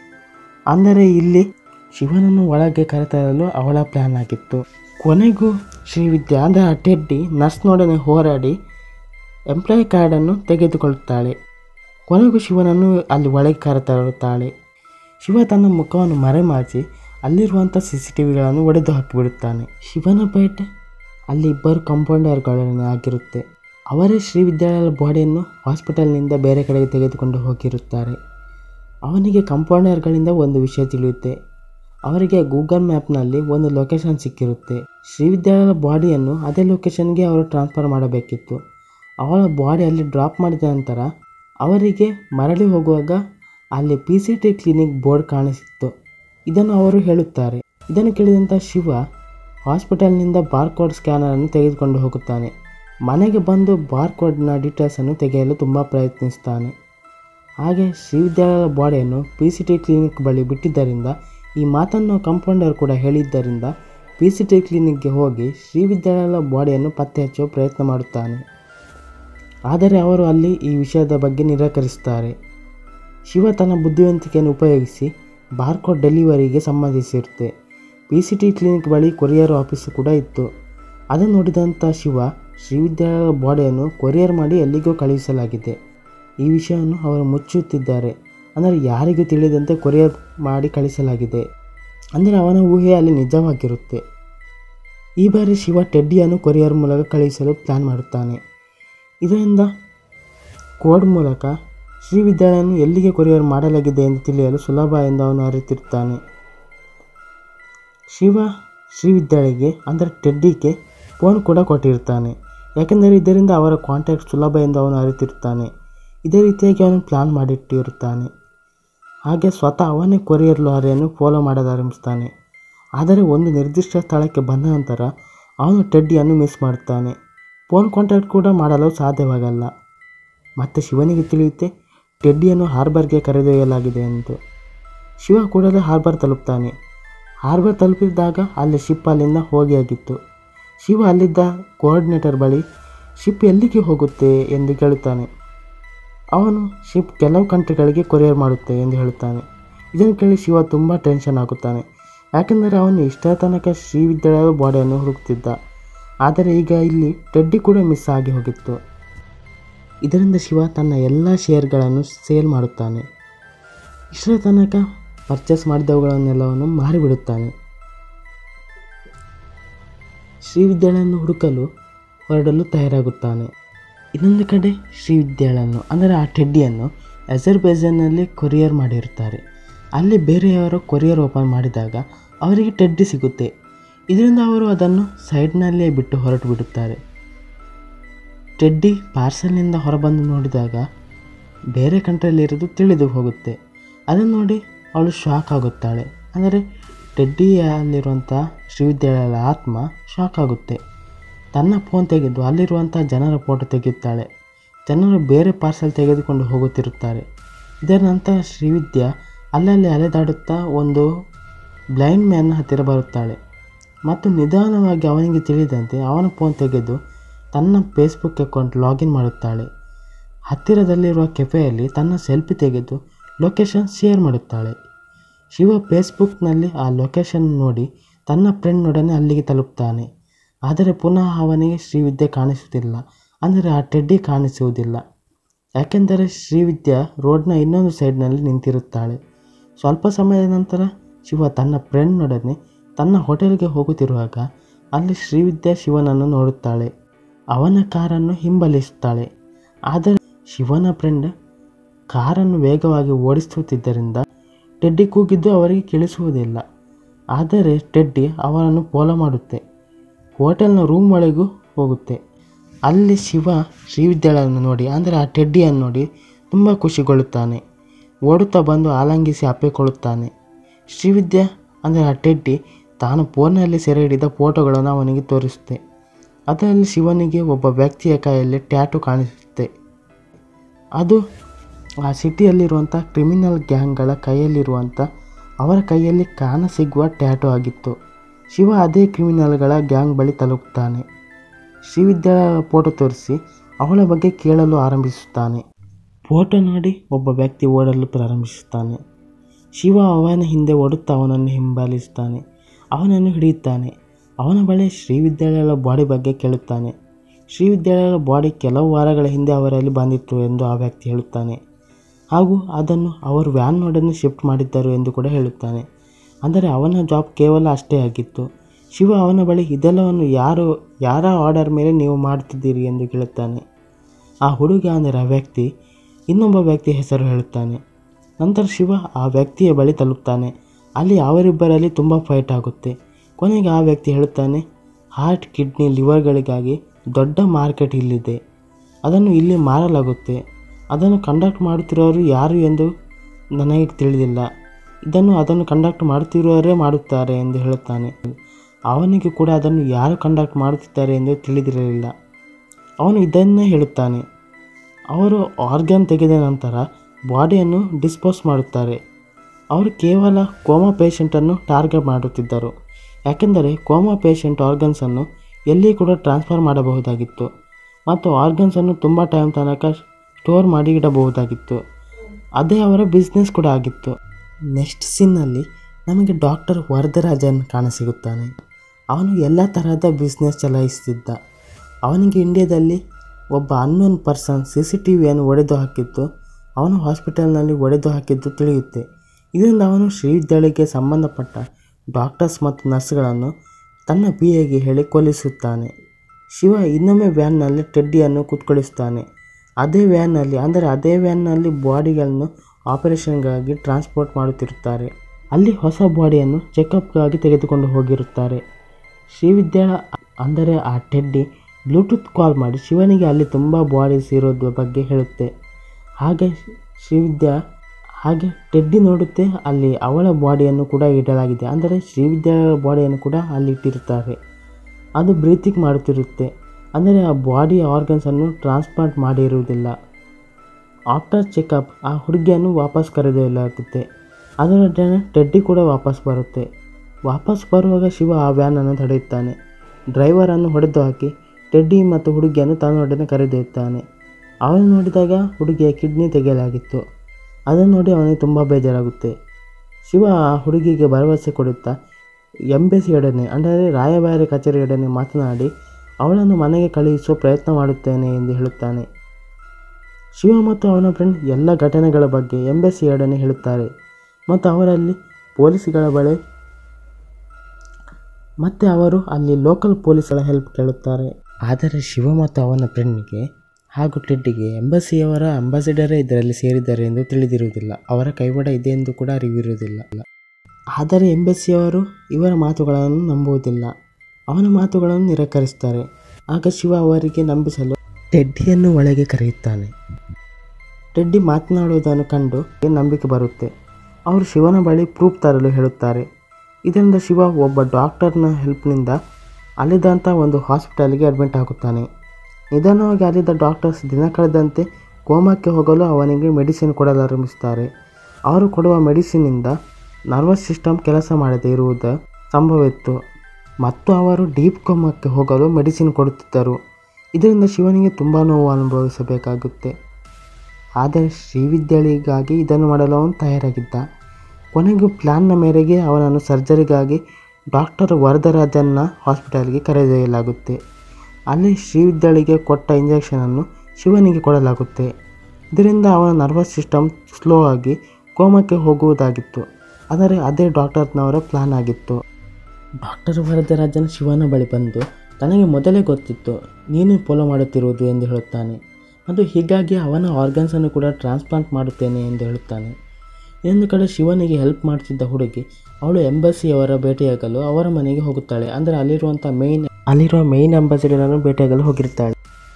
ಅಂದರೆ ಇಲ್ಲಿ ಶಿವನನ್ನು ಒಳಗೆ ಕರೆತರಲು ಅವಳ ಪ್ಲ್ಯಾನ್ ಆಗಿತ್ತು ಕೊನೆಗೂ ಶ್ರೀವಿದ್ಯಾ ಅಂದರೆ ಆ ಟೆಡ್ಡಿ ನರ್ಸ್ನೊಡನೆ ಹೋರಾಡಿ ಎಂಪ್ಲಾಯಿ ಕಾರ್ಡನ್ನು ತೆಗೆದುಕೊಳ್ಳುತ್ತಾಳೆ ಕೊನೆಗೂ ಶಿವನನ್ನು ಅಲ್ಲಿ ಒಳಗೆ ಕರೆತರುತ್ತಾಳೆ ಶಿವ ತನ್ನ ಮುಖವನ್ನು ಮರೆಮಾಚಿ ಅಲ್ಲಿರುವಂಥ ಸಿ ಸಿ ಟಿ ವಿಗಳನ್ನು ಒಡೆದು ಹಾಕಿಬಿಡುತ್ತಾನೆ ಶಿವನ ಬೇಟೆ ಅಲ್ಲಿ ಇಬ್ಬರು ಕಂಪೌಂಡರ್ಗಳನ್ನೇ ಆಗಿರುತ್ತೆ ಅವರೇ ಶ್ರೀವಿದ್ಯಾಲಯ ಬಾಡಿಯನ್ನು ಹಾಸ್ಪಿಟಲ್ನಿಂದ ಬೇರೆ ಕಡೆಗೆ ತೆಗೆದುಕೊಂಡು ಹೋಗಿರುತ್ತಾರೆ ಅವನಿಗೆ ಕಂಪೌಂಡರ್ಗಳಿಂದ ಒಂದು ವಿಷಯ ತಿಳಿಯುತ್ತೆ ಅವರಿಗೆ ಗೂಗಲ್ ಮ್ಯಾಪ್ನಲ್ಲಿ ಒಂದು ಲೊಕೇಶನ್ ಸಿಕ್ಕಿರುತ್ತೆ ಶ್ರೀವಿದ್ಯಾಲಯ ಬಾಡಿಯನ್ನು ಅದೇ ಲೊಕೇಶನ್ಗೆ ಅವರು ಟ್ರಾನ್ಸ್ಫರ್ ಮಾಡಬೇಕಿತ್ತು ಅವಳ ಬಾಡಿ ಅಲ್ಲಿ ಡ್ರಾಪ್ ಮಾಡಿದ ನಂತರ ಅವರಿಗೆ ಮರಳಿ ಹೋಗುವಾಗ ಅಲ್ಲಿ P C T clinic board ಕಾಣಿಸಿತ್ತು ಇದನ್ನು ಅವರು ಹೇಳುತ್ತಾರೆ ಇದನ್ನು ಕೇಳಿದಂಥ ಶಿವ ಹಾಸ್ಪಿಟಲ್ನಿಂದ ಬಾರ್ಕೋಡ್ ಸ್ಕ್ಯಾನರನ್ನು ತೆಗೆದುಕೊಂಡು ಹೋಗುತ್ತಾನೆ ಮನೆಗೆ ಬಂದು ಬಾರ್ಕೋಡ್ನ ಡೀಟೇಲ್ಸನ್ನು ತೆಗೆಯಲು ತುಂಬ ಪ್ರಯತ್ನಿಸ್ತಾನೆ ಹಾಗೆ ಶ್ರೀವಿದ್ಯಾಲಯದ ಬಾಡಿಯನ್ನು ಪಿ ಸಿ ಟಿ ಕ್ಲಿನಿಕ್ ಬಳಿ ಬಿಟ್ಟಿದ್ದರಿಂದ ಈ ಮಾತನ್ನು ಕಂಪೌಂಡರ್ ಕೂಡ ಹೇಳಿದ್ದರಿಂದ ಪಿ ಸಿ ಟಿ ಕ್ಲಿನಿಕ್ಗೆ ಹೋಗಿ ಶ್ರೀವಿದ್ಯಾಲಯದ ಬಾಡಿಯನ್ನು ಪತ್ತೆ ಹಚ್ಚುವ ಪ್ರಯತ್ನ ಮಾಡುತ್ತಾನೆ ಆದರೆ ಅವರು ಅಲ್ಲಿ ಈ ವಿಷಯದ ಬಗ್ಗೆ ನಿರಾಕರಿಸುತ್ತಾರೆ ಶಿವ ತನ್ನ ಬುದ್ಧಿವಂತಿಕೆಯನ್ನು ಉಪಯೋಗಿಸಿ ಬಾರ್ಕೋಡ್ ಡೆಲಿವರಿಗೆ ಸಂಬಂಧಿಸಿರುತ್ತೆ ಪಿ ಸಿ ಟಿ ಕ್ಲಿನಿಕ್ ಬಳಿ ಕೊರಿಯರ್ ಆಫೀಸು ಕೂಡ ಇತ್ತು ಅದನ್ನು ನೋಡಿದಂಥ ಶಿವ ಶ್ರೀವಿದ್ಯಾಲಯದ ಬಾಡಿಯನ್ನು ಕೊರಿಯರ್ ಮಾಡಿ ಎಲ್ಲಿಗೋ ಕಳುಹಿಸಲಾಗಿದೆ ಈ ವಿಷಯವನ್ನು ಅವರು ಮುಚ್ಚುತ್ತಿದ್ದಾರೆ ಅಂದರೆ ಯಾರಿಗೂ ತಿಳಿದಂತೆ ಕೊರಿಯರ್ ಮಾಡಿ ಕಳಿಸಲಾಗಿದೆ ಅಂದರೆ ಅವನ ಊಹೆ ಅಲ್ಲಿ ನಿಜವಾಗಿರುತ್ತೆ ಈ ಬಾರಿ ಶಿವ ಟೆಡ್ಡಿಯನ್ನು ಕೊರಿಯರ್ ಮೂಲಕ ಕಳುಹಿಸಲು ಪ್ಲ್ಯಾನ್ ಮಾಡುತ್ತಾನೆ ಇದರಿಂದ ಕೋಡ್ ಮೂಲಕ ಶ್ರೀವಿದ್ಯಾಲಯನ್ನು ಎಲ್ಲಿಗೆ ಕೊರಿಯರ್ ಮಾಡಲಾಗಿದೆ ಎಂದು ತಿಳಿಯಲು ಸುಲಭ ಎಂದು ಅವನು ಅರಿತಿರುತ್ತಾನೆ ಶಿವ ಶ್ರೀವಿದ್ಯಾಳಿಗೆ ಅಂದರೆ ಟೆಡ್ಡಿಗೆ ಫೋನ್ ಕೂಡ ಕೊಟ್ಟಿರ್ತಾನೆ ಯಾಕೆಂದರೆ ಇದರಿಂದ ಅವರ ಕಾಂಟ್ಯಾಕ್ಟ್ ಸುಲಭ ಎಂದು ಅವನು ಅರಿತಿರುತ್ತಾನೆ ಇದೇ ರೀತಿಯಾಗಿ ಅವನು ಪ್ಲ್ಯಾನ್ ಮಾಡಿಟ್ಟಿರುತ್ತಾನೆ ಹಾಗೆ ಸ್ವತಃ ಅವನೇ ಕೊರಿಯರ್ ಲಾರಿಯನ್ನು ಫಾಲೋ ಮಾಡಲಾರಂಭಿಸ್ತಾನೆ ಆದರೆ ಒಂದು ನಿರ್ದಿಷ್ಟ ಸ್ಥಳಕ್ಕೆ ಬಂದ ನಂತರ ಅವನು ಟೆಡ್ಡಿಯನ್ನು ಮಿಸ್ ಮಾಡುತ್ತಾನೆ ಫೋನ್ ಕಾಂಟ್ಯಾಕ್ಟ್ ಕೂಡ ಮಾಡಲು ಸಾಧ್ಯವಾಗಲ್ಲ ಮತ್ತು ಶಿವನಿಗೆ ತಿಳಿಯುತ್ತೆ ಟೆಡ್ಡಿಯನ್ನು ಹಾರ್ಬರ್ಗೆ ಕರೆದೊಯ್ಯಲಾಗಿದೆ ಎಂದು ಶಿವ ಕೂಡಲೇ ಹಾರ್ಬರ್ ತಲುಪ್ತಾನೆ ಹಾರ್ಬರ್ ತಲುಪಿದಾಗ ಅಲ್ಲಿ ಶಿಪ್ ಅಲ್ಲಿಂದ ಹೋಗಿಯಾಗಿತ್ತು ಶಿವ ಅಲ್ಲಿದ್ದ ಕೋಆರ್ಡಿನೇಟರ್ ಬಳಿ ಶಿಪ್ ಎಲ್ಲಿಗೆ ಹೋಗುತ್ತೆ ಎಂದು ಕೇಳುತ್ತಾನೆ ಅವನು ಶಿಪ್ ಕೆಲವು ಕಂಟ್ರಿಗಳಿಗೆ ಕೊರಿಯರ್ ಮಾಡುತ್ತೆ ಎಂದು ಹೇಳುತ್ತಾನೆ ಇದನ್ನು ಕೇಳಿ ಶಿವ ತುಂಬ ಟೆನ್ಷನ್ ಆಗುತ್ತಾನೆ ಯಾಕೆಂದರೆ ಅವನು ಇಷ್ಟರ ತನಕ ಶ್ರೀವಿದ್ಯಾಲಯ ಬಾಡಿಯನ್ನು ಹುಡುಕ್ತಿದ್ದ ಆದರೆ ಈಗ ಇಲ್ಲಿ ಟೆಡ್ಡಿ ಕೂಡ ಮಿಸ್ ಆಗಿ ಹೋಗಿತ್ತು ಇದರಿಂದ ಶಿವ ತನ್ನ ಎಲ್ಲ ಶೇರ್ಗಳನ್ನು ಸೇಲ್ ಮಾಡುತ್ತಾನೆ ಇಷ್ಟರ ತನಕ ಪರ್ಚೇಸ್ ಮಾಡಿದವುಗಳನ್ನೆಲ್ಲವನ್ನು ಮಾರಿಬಿಡುತ್ತಾನೆ ಶ್ರೀವಿದ್ಯಾಳಯನ್ನು ಹುಡುಕಲು ಹೊರಡಲು ತಯಾರಾಗುತ್ತಾನೆ ಇನ್ನೊಂದು ಕಡೆ ಶ್ರೀವಿದ್ಯಾಳನ್ನು ಅಂದರೆ ಆ ಟೆಡ್ಡಿಯನ್ನು ಅಜರ್ಬೈಜಾನ್ನಲ್ಲಿ ಕೊರಿಯರ್ ಮಾಡಿರುತ್ತಾರೆ ಅಲ್ಲಿ ಬೇರೆಯವರು ಕೊರಿಯರ್ ಓಪನ್ ಮಾಡಿದಾಗ ಅವರಿಗೆ ಟೆಡ್ಡಿ ಸಿಗುತ್ತೆ ಇದರಿಂದ ಅವರು ಅದನ್ನು ಸೈಡ್ನಲ್ಲೇ ಬಿಟ್ಟು ಹೊರಟು ಬಿಡುತ್ತಾರೆ ಟೆಡ್ಡಿ ಪಾರ್ಸಲ್ನಿಂದ ಹೊರಬಂದು ನೋಡಿದಾಗ ಬೇರೆ ಕಂಟ್ರಿಯಲ್ಲಿರೋದು ತಿಳಿದು ಹೋಗುತ್ತೆ ಅದನ್ನು ನೋಡಿ ಅವಳು ಶಾಕ್ ಆಗುತ್ತಾಳೆ ಅಂದರೆ ಟೆಡ್ಡಿಯಲ್ಲಿರುವಂಥ ಶ್ರೀವಿದ್ಯಾಲಯದ ಆತ್ಮ ಶಾಕ್ ಆಗುತ್ತೆ ತನ್ನ ಫೋನ್ ತೆಗೆದು ಅಲ್ಲಿರುವಂಥ ಜನರ ಫೋಟೋ ತೆಗೆಯುತ್ತಾಳೆ ಜನರು ಬೇರೆ ಪಾರ್ಸಲ್ ತೆಗೆದುಕೊಂಡು ಹೋಗುತ್ತಿರುತ್ತಾರೆ ಇದರ ನಂತರ ಶ್ರೀವಿದ್ಯಾ ಅಲ್ಲಲ್ಲಿ ಅಲೆದಾಡುತ್ತಾ ಒಂದು ಬ್ಲೈಂಡ್ ಮ್ಯಾನ್ನ ಹತ್ತಿರ ಬರುತ್ತಾಳೆ ಮತ್ತು ನಿಧಾನವಾಗಿ ಅವನಿಗೆ ತಿಳಿದಂತೆ ಅವನ ಫೋನ್ ತೆಗೆದು ತನ್ನ ಫೇಸ್ಬುಕ್ ಅಕೌಂಟ್ ಲಾಗಿನ್ ಮಾಡುತ್ತಾಳೆ ಹತ್ತಿರದಲ್ಲಿರುವ ಕೆಫೆಯಲ್ಲಿ ತನ್ನ ಸೆಲ್ಫಿ ತೆಗೆದು ಲೊಕೇಶನ್ ಶೇರ್ ಮಾಡುತ್ತಾಳೆ ಶಿವ ಫೇಸ್ಬುಕ್ನಲ್ಲಿ ಆ ಲೊಕೇಶನ್ ನೋಡಿ ತನ್ನ ಫ್ರೆಂಡ್ನೊಡನೆ ಅಲ್ಲಿಗೆ ತಲುಪ್ತಾನೆ ಆದರೆ ಪುನಃ ಅವನಿಗೆ ಶ್ರೀವಿದ್ಯೆ ಕಾಣಿಸುವುದಿಲ್ಲ ಅಂದರೆ ಆ ಟೆಡ್ಡಿ ಕಾಣಿಸುವುದಿಲ್ಲ ಯಾಕೆಂದರೆ ಶ್ರೀವಿದ್ಯಾ ರೋಡ್ನ ಇನ್ನೊಂದು ಸೈಡ್ನಲ್ಲಿ ನಿಂತಿರುತ್ತಾಳೆ ಸ್ವಲ್ಪ ಸಮಯದ ನಂತರ ಶಿವ ತನ್ನ ಫ್ರೆಂಡ್ನೊಡನೆ ತನ್ನ ಹೋಟೆಲ್ಗೆ ಹೋಗುತ್ತಿರುವಾಗ ಅಲ್ಲಿ ಶ್ರೀವಿದ್ಯಾ ಶಿವನನ್ನು ನೋಡುತ್ತಾಳೆ ಅವನ ಕಾರನ್ನು ಹಿಂಬಾಲಿಸುತ್ತಾಳೆ ಆದರೆ ಶಿವನ ಫ್ರೆಂಡ್ ಕಾರನ್ನು ವೇಗವಾಗಿ ಓಡಿಸುತ್ತಿದ್ದರಿಂದ ಟೆಡ್ಡಿ ಕೂಗಿದ್ದು ಅವರಿಗೆ ಕೇಳಿಸುವುದಿಲ್ಲ ಆದರೆ ಟೆಡ್ಡಿ ಅವರನ್ನು ಫಾಲೋ ಮಾಡುತ್ತೆ ಹೋಟೆಲ್ನ ರೂಮ್ ಒಳಗೂ ಹೋಗುತ್ತೆ ಅಲ್ಲಿ ಶಿವ ಶ್ರೀವಿದ್ಯಾಳನ್ನು ನೋಡಿ ಅಂದರೆ ಆ ಟೆಡ್ಡಿಯನ್ನು ನೋಡಿ ತುಂಬ ಖುಷಿಗೊಳ್ಳುತ್ತಾನೆ ಓಡುತ್ತಾ ಬಂದು ಆಲಂಗಿಸಿ ಅಪ್ಪಿಕೊಳ್ಳುತ್ತಾನೆ ಶ್ರೀವಿದ್ಯಾ ಅಂದರೆ ಆ ಟೆಡ್ಡಿ ತಾನು ಫೋನಲ್ಲಿ ಸೆರೆ ಹಿಡಿದ ಫೋಟೋಗಳನ್ನು ಅವನಿಗೆ ತೋರಿಸುತ್ತೆ ಅದರಲ್ಲಿ ಶಿವನಿಗೆ ಒಬ್ಬ ವ್ಯಕ್ತಿಯ ಕೈಯಲ್ಲಿ ಟ್ಯಾಟು ಕಾಣಿಸುತ್ತೆ ಅದು ಆ ಸಿಟಿಯಲ್ಲಿರುವಂಥ ಕ್ರಿಮಿನಲ್ ಗ್ಯಾಂಗ್ಗಳ ಕೈಯಲ್ಲಿರುವಂಥ ಅವರ ಕೈಯಲ್ಲಿ ಕಾಣ ಸಿಗುವ ಟ್ಯಾಟು ಆಗಿತ್ತು ಶಿವ ಅದೇ ಕ್ರಿಮಿನಲ್ಗಳ ಗ್ಯಾಂಗ್ ಬಳಿ ತಲುಪುತ್ತಾನೆ ಶ್ರೀವಿದ್ಯಾ ಫೋಟೋ ತೋರಿಸಿ ಅವಳ ಬಗ್ಗೆ ಕೇಳಲು ಆರಂಭಿಸುತ್ತಾನೆ ಫೋಟೋ ನೋಡಿ ಒಬ್ಬ ವ್ಯಕ್ತಿ ಓಡಲು ಪ್ರಾರಂಭಿಸುತ್ತಾನೆ ಶಿವ ಅವನ ಹಿಂದೆ ಓಡುತ್ತಾ ಅವನನ್ನು ಹಿಂಬಾಲಿಸುತ್ತಾನೆ ಅವನನ್ನು ಹಿಡಿಯುತ್ತಾನೆ ಅವನ ಬಳಿ ಶ್ರೀವಿದ್ಯಾಲಯದ ಬಾಡಿ ಬಗ್ಗೆ ಕೇಳುತ್ತಾನೆ ಶ್ರೀವಿದ್ಯಾಲಯದ ಬಾಡಿ ಕೆಲವು ವಾರಗಳ ಹಿಂದೆ ಅವರಲ್ಲಿ ಬಂದಿತ್ತು ಎಂದು ಆ ವ್ಯಕ್ತಿ ಹೇಳುತ್ತಾನೆ ಹಾಗೂ ಅದನ್ನು ಅವರು ವ್ಯಾನ್ನೊಡನೆ ಶಿಫ್ಟ್ ಮಾಡಿದ್ದರು ಎಂದು ಕೂಡ ಹೇಳುತ್ತಾನೆ ಅಂದರೆ ಅವನ ಜಾಬ್ ಕೇವಲ ಅಷ್ಟೇ ಆಗಿತ್ತು ಶಿವ ಅವನ ಬಳಿ ಇದೆಲ್ಲವನ್ನು ಯಾರು ಯಾರ ಆರ್ಡರ್ ಮೇಲೆ ನೀವು ಮಾಡುತ್ತಿದ್ದೀರಿ ಎಂದು ಕೇಳುತ್ತಾನೆ ಆ ಹುಡುಗ ಅಂದರೆ ಆ ವ್ಯಕ್ತಿ ಇನ್ನೊಬ್ಬ ವ್ಯಕ್ತಿಯ ಹೆಸರು ಹೇಳುತ್ತಾನೆ ನಂತರ ಶಿವ ಆ ವ್ಯಕ್ತಿಯ ಬಳಿ ತಲುಪ್ತಾನೆ ಅಲ್ಲಿ ಅವರಿಬ್ಬರಲ್ಲಿ ತುಂಬ ಫೈಟ್ ಆಗುತ್ತೆ ಕೊನೆಗೆ ಆ ವ್ಯಕ್ತಿ ಹೇಳುತ್ತಾನೆ ಹಾರ್ಟ್ ಕಿಡ್ನಿ ಲಿವರ್ಗಳಿಗಾಗಿ ದೊಡ್ಡ ಮಾರ್ಕೆಟ್ ಇಲ್ಲಿದೆ ಅದನ್ನು ಇಲ್ಲಿ ಮಾರಲಾಗುತ್ತೆ ಅದನ್ನು ಕಂಡಕ್ಟ್ ಮಾಡುತ್ತಿರೋರು ಯಾರು ಎಂದು ನನಗೆ ತಿಳಿದಿಲ್ಲ ಇದನ್ನು ಅದನ್ನು ಕಂಡಕ್ಟ್ ಮಾಡುತ್ತಿರುವವರೇ ಮಾಡುತ್ತಾರೆ ಎಂದು ಹೇಳುತ್ತಾನೆ ಅವನಿಗೆ ಕೂಡ ಅದನ್ನು ಯಾರು ಕಂಡಕ್ಟ್ ಮಾಡುತ್ತಿದ್ದಾರೆ ಎಂದು ತಿಳಿದಿರಲಿಲ್ಲ ಅವನು ಇದನ್ನೇ ಹೇಳುತ್ತಾನೆ ಅವರು ಆರ್ಗನ್ ತೆಗೆದ ನಂತರ ಬಾಡಿಯನ್ನು ಡಿಸ್ಪೋಸ್ ಮಾಡುತ್ತಾರೆ ಅವರು ಕೇವಲ ಕೋಮಾ ಪೇಷಂಟನ್ನು ಟಾರ್ಗೆಟ್ ಮಾಡುತ್ತಿದ್ದರು ಯಾಕೆಂದರೆ ಕೋಮಾ ಪೇಷಂಟ್ ಆರ್ಗನ್ಸನ್ನು ಎಲ್ಲಿ ಕೂಡ ಟ್ರಾನ್ಸ್ಫರ್ ಮಾಡಬಹುದಾಗಿತ್ತು ಮತ್ತು ಆರ್ಗನ್ಸನ್ನು ತುಂಬ ಟೈಮ್ ತನಕ ಸ್ಟೋರ್ ಮಾಡಿ ಇಡಬಹುದಾಗಿತ್ತು ಅದೇ ಅವರ ಬಿಸ್ನೆಸ್ ಕೂಡ ಆಗಿತ್ತು ನೆಕ್ಸ್ಟ್ ಸೀನ್ನಲ್ಲಿ ನಮಗೆ ಡಾಕ್ಟರ್ ವರದರಾಜನ್ ಕಾಣಸಿಗುತ್ತಾನೆ ಅವನು ಎಲ್ಲ ತರಹದ ಬಿಸ್ನೆಸ್ ಚಲಾಯಿಸುತ್ತಿದ್ದ ಅವನಿಗೆ ಇಂಡಿಯಾದಲ್ಲಿ ಒಬ್ಬ unknown person C C T ವಿಯನ್ನು ಒಡೆದು ಹಾಕಿದ್ದು ಅವನು ಹಾಸ್ಪಿಟಲ್ನಲ್ಲಿ ಒಡೆದು ಹಾಕಿದ್ದು ತಿಳಿಯುತ್ತೆ ಇದರಿಂದ ಅವನು ಶ್ರೀವಿದ್ಯಾಲಯಕ್ಕೆ ಸಂಬಂಧಪಟ್ಟ ಡಾಕ್ಟರ್ಸ್ ಮತ್ತು ನರ್ಸ್ಗಳನ್ನು ತನ್ನ ಪಿ ಎಗೆ ಹೇಳಿ ಕೊಲ್ಲಿಸುತ್ತಾನೆ ಶಿವ ಇನ್ನೊಮ್ಮೆ ವ್ಯಾನ್ನಲ್ಲಿ ಟೆಡ್ಡಿಯನ್ನು ಕೂತ್ಕೊಳ್ಳಿಸುತ್ತಾನೆ ಅದೇ ವ್ಯಾನ್ನಲ್ಲಿ ಅಂದರೆ ಅದೇ ವ್ಯಾನ್ನಲ್ಲಿ ಬಾಡಿಗಳನ್ನು ಆಪರೇಷನ್ಗಾಗಿ ಟ್ರಾನ್ಸ್ಪೋರ್ಟ್ ಮಾಡುತ್ತಿರುತ್ತಾರೆ ಅಲ್ಲಿ ಹೊಸ ಬಾಡಿಯನ್ನು ಚೆಕಪ್ಗಾಗಿ ತೆಗೆದುಕೊಂಡು ಹೋಗಿರುತ್ತಾರೆ ಶ್ರೀವಿದ್ಯಾಳ ಅಂದರೆ ಆ ಟೆಡ್ಡಿ ಬ್ಲೂಟೂತ್ ಕಾಲ್ ಮಾಡಿ ಶಿವನಿಗೆ ಅಲ್ಲಿ ತುಂಬ ಬಾಡೀಸ್ ಇರೋದ್ರ ಬಗ್ಗೆ ಹೇಳುತ್ತೆ ಹಾಗೆ ಶ್ರೀವಿದ್ಯಾ ಹಾಗೆ ಟೆಡ್ಡಿ ನೋಡುತ್ತೆ ಅಲ್ಲಿ ಅವಳ ಬಾಡಿಯನ್ನು ಕೂಡ ಇಡಲಾಗಿದೆ ಅಂದರೆ ಶ್ರೀವಿದ್ಯಾಳ ಬಾಡಿಯನ್ನು ಕೂಡ ಅಲ್ಲಿ ಇಟ್ಟಿರುತ್ತಾರೆ ಅದು ಬ್ರೀತಿಂಗ್ ಮಾಡುತ್ತಿರುತ್ತೆ ಅಂದರೆ ಆ ಬಾಡಿ ಆರ್ಗನ್ಸನ್ನು ಟ್ರಾನ್ಸ್ಪ್ಲಾಂಟ್ ಮಾಡಿರುವುದಿಲ್ಲ ಆಫ್ಟರ್ ಚೆಕಪ್ ಆ ಹುಡುಗಿಯನ್ನು ವಾಪಸ್ ಕರೆದೊಯ್ಯಲಾಗುತ್ತೆ ಅದರೊಡನೆ ಟೆಡ್ಡಿ ಕೂಡ ವಾಪಸ್ ಬರುತ್ತೆ ವಾಪಸ್ ಬರುವಾಗ ಶಿವ ಆ ವ್ಯಾನನ್ನು ತಡೆಯುತ್ತಾನೆ ಡ್ರೈವರನ್ನು ಹೊಡೆದು ಹಾಕಿ ಟೆಡ್ಡಿ ಮತ್ತು ಹುಡುಗಿಯನ್ನು ತನ್ನೊಡನೆ ಕರೆದೊಯ್ಯುತ್ತಾನೆ ಅವನು ನೋಡಿದಾಗ ಹುಡುಗಿಯ ಕಿಡ್ನಿ ತೆಗೆಯಲಾಗಿತ್ತು ಅದನ್ನು ನೋಡಿ ಅವನಿಗೆ ತುಂಬ ಬೇಜಾರಾಗುತ್ತೆ ಶಿವ ಆ ಹುಡುಗಿಗೆ ಭರವಸೆ ಕೊಡುತ್ತಾ ಎಂಬೆಸಿಯೊಡನೆ ಅಂದರೆ ರಾಯಭಾರಿ ಕಚೇರಿಯೊಡನೆ ಮಾತನಾಡಿ ಅವಳನ್ನು ಮನೆಗೆ ಕಳುಹಿಸುವ ಪ್ರಯತ್ನ ಮಾಡುತ್ತೇನೆ ಎಂದು ಹೇಳುತ್ತಾನೆ ಶಿವ ಮತ್ತು ಅವನ ಫ್ರೆಂಡ್ ಎಲ್ಲ ಘಟನೆಗಳ ಬಗ್ಗೆ ಎಂಬೆಸಿಯೊಡನೆ ಹೇಳುತ್ತಾರೆ ಮತ್ತು ಅವರಲ್ಲಿ ಪೊಲೀಸ್ಗಳ ಬಳಿ ಮತ್ತು ಅವರು ಅಲ್ಲಿ ಲೋಕಲ್ ಪೊಲೀಸ್ಗಳ ಹೆಲ್ಪ್ ಕೇಳುತ್ತಾರೆ ಆದರೆ ಶಿವ ಮತ್ತು ಅವನ ಫ್ರೆಂಡ್ಗೆ ಹಾಗೂ ಟೆಡ್ಡಿಗೆ ಎಂಬಸಿಯವರ ಅಂಬಾಸಿಡರೇ ಇದರಲ್ಲಿ ಸೇರಿದ್ದಾರೆ ಎಂದು ತಿಳಿದಿರುವುದಿಲ್ಲ ಅವರ ಕೈವಾಡ ಇದೆ ಎಂದು ಕೂಡ ಅರಿವಿರುವುದಿಲ್ಲ ಆದರೆ ಎಂಬಸಿಯವರು ಇವರ ಮಾತುಗಳನ್ನು ನಂಬುವುದಿಲ್ಲ ಅವನ ಮಾತುಗಳನ್ನು ನಿರಾಕರಿಸುತ್ತಾರೆ ಆಗ ಶಿವ ಅವರಿಗೆ ನಂಬಿಸಲು ಟೆಡ್ಡಿಯನ್ನು ಒಳಗೆ ಕರೆಯುತ್ತಾನೆ ಟೆಡ್ಡಿ ಮಾತನಾಡುವುದನ್ನು ಕಂಡು ನಂಬಿಕೆ ಬರುತ್ತೆ ಅವರು ಶಿವನ ಬಳಿ ಪ್ರೂಫ್ ತರಲು ಹೇಳುತ್ತಾರೆ ಇದರಿಂದ ಶಿವ ಒಬ್ಬ ಡಾಕ್ಟರ್ನ ಹೆಲ್ಪ್ನಿಂದ ಅಲ್ಲಿದ್ದಂಥ ಒಂದು ಹಾಸ್ಪಿಟಲ್ಗೆ ಅಡ್ಮಿಟ್ ಆಗುತ್ತಾನೆ ನಿಧಾನವಾಗಿ ಅಲ್ಲಿದ್ದ ಡಾಕ್ಟರ್ಸ್ ದಿನ ಕಳೆದಂತೆ ಕೋಮಕ್ಕೆ ಹೋಗಲು ಅವನಿಗೆ ಮೆಡಿಸಿನ್ ಕೊಡಲಾರಂಭಿಸುತ್ತಾರೆ ಅವರು ಕೊಡುವ ಮೆಡಿಸಿನಿಂದ ನರ್ವಸ್ ಸಿಸ್ಟಮ್ ಕೆಲಸ ಮಾಡದೇ ಇರುವುದು ಸಂಭವಿತ್ತು ಮತ್ತು ಅವರು ಡೀಪ್ ಕೋಮಕ್ಕೆ ಹೋಗಲು ಮೆಡಿಸಿನ್ ಕೊಡುತ್ತಿದ್ದರು ಇದರಿಂದ ಶಿವನಿಗೆ ತುಂಬ ನೋವು ಅನುಭವಿಸಬೇಕಾಗುತ್ತೆ ಆದರೆ ಶ್ರೀವಿದ್ಯಾಳಿಗಾಗಿ ಇದನ್ನು ಮಾಡಲು ಅವನು ತಯಾರಾಗಿದ್ದ ಕೊನೆಗೂ ಪ್ಲ್ಯಾನ್ನ ಮೇರೆಗೆ ಅವನನ್ನು ಸರ್ಜರಿಗಾಗಿ ಡಾಕ್ಟರ್ ವರದರಾಜನ್ನ ಹಾಸ್ಪಿಟಲ್ಗೆ ಕರೆದೊಯ್ಯಲಾಗುತ್ತೆ ಅಲ್ಲಿ ಶ್ರೀವಿದ್ಯಾಳಿಗೆ ಕೊಟ್ಟ ಇಂಜೆಕ್ಷನನ್ನು ಶಿವನಿಗೆ ಕೊಡಲಾಗುತ್ತೆ ಇದರಿಂದ ಅವನ ನರ್ವಸ್ ಸಿಸ್ಟಮ್ ಸ್ಲೋ ಆಗಿ ಕೋಮಕ್ಕೆ ಹೋಗುವುದಾಗಿತ್ತು ಆದರೆ ಅದೇ ಡಾಕ್ಟರ್ನವರ ಪ್ಲಾನ್ ಆಗಿತ್ತು ಡಾಕ್ಟರ್ ವರದರಾಜನ್ ಶಿವನ ಬಳಿ ಬಂದು ತನಗೆ ಮೊದಲೇ ಗೊತ್ತಿತ್ತು ನೀನು ಫಾಲೋ ಮಾಡುತ್ತಿರುವುದು ಎಂದು ಹೇಳುತ್ತಾನೆ ಮತ್ತು ಹೀಗಾಗಿ ಅವನ ಆರ್ಗನ್ಸನ್ನು ಕೂಡ ಟ್ರಾನ್ಸ್ಪ್ಲಾಂಟ್ ಮಾಡುತ್ತೇನೆ ಎಂದು ಹೇಳುತ್ತಾನೆ ಇನ್ನೊಂದು ಕಡೆ ಶಿವನಿಗೆ ಹೆಲ್ಪ್ ಮಾಡ್ತಿದ್ದ ಹುಡುಗಿ ಅವಳು ಎಂಬಸಿಯವರ ಭೇಟಿಯಾಗಲು ಅವರ ಮನೆಗೆ ಹೋಗುತ್ತಾಳೆ ಅಂದರೆ ಅಲ್ಲಿರುವಂಥ ಮೇಯ್ನ್ ಅಲ್ಲಿರುವ ಮೇಯ್ನ್ ಅಂಬಾಸಿಡರನ್ನು ಭೇಟಿಯಾಗಲು ಹೋಗಿರ್ತಾಳೆ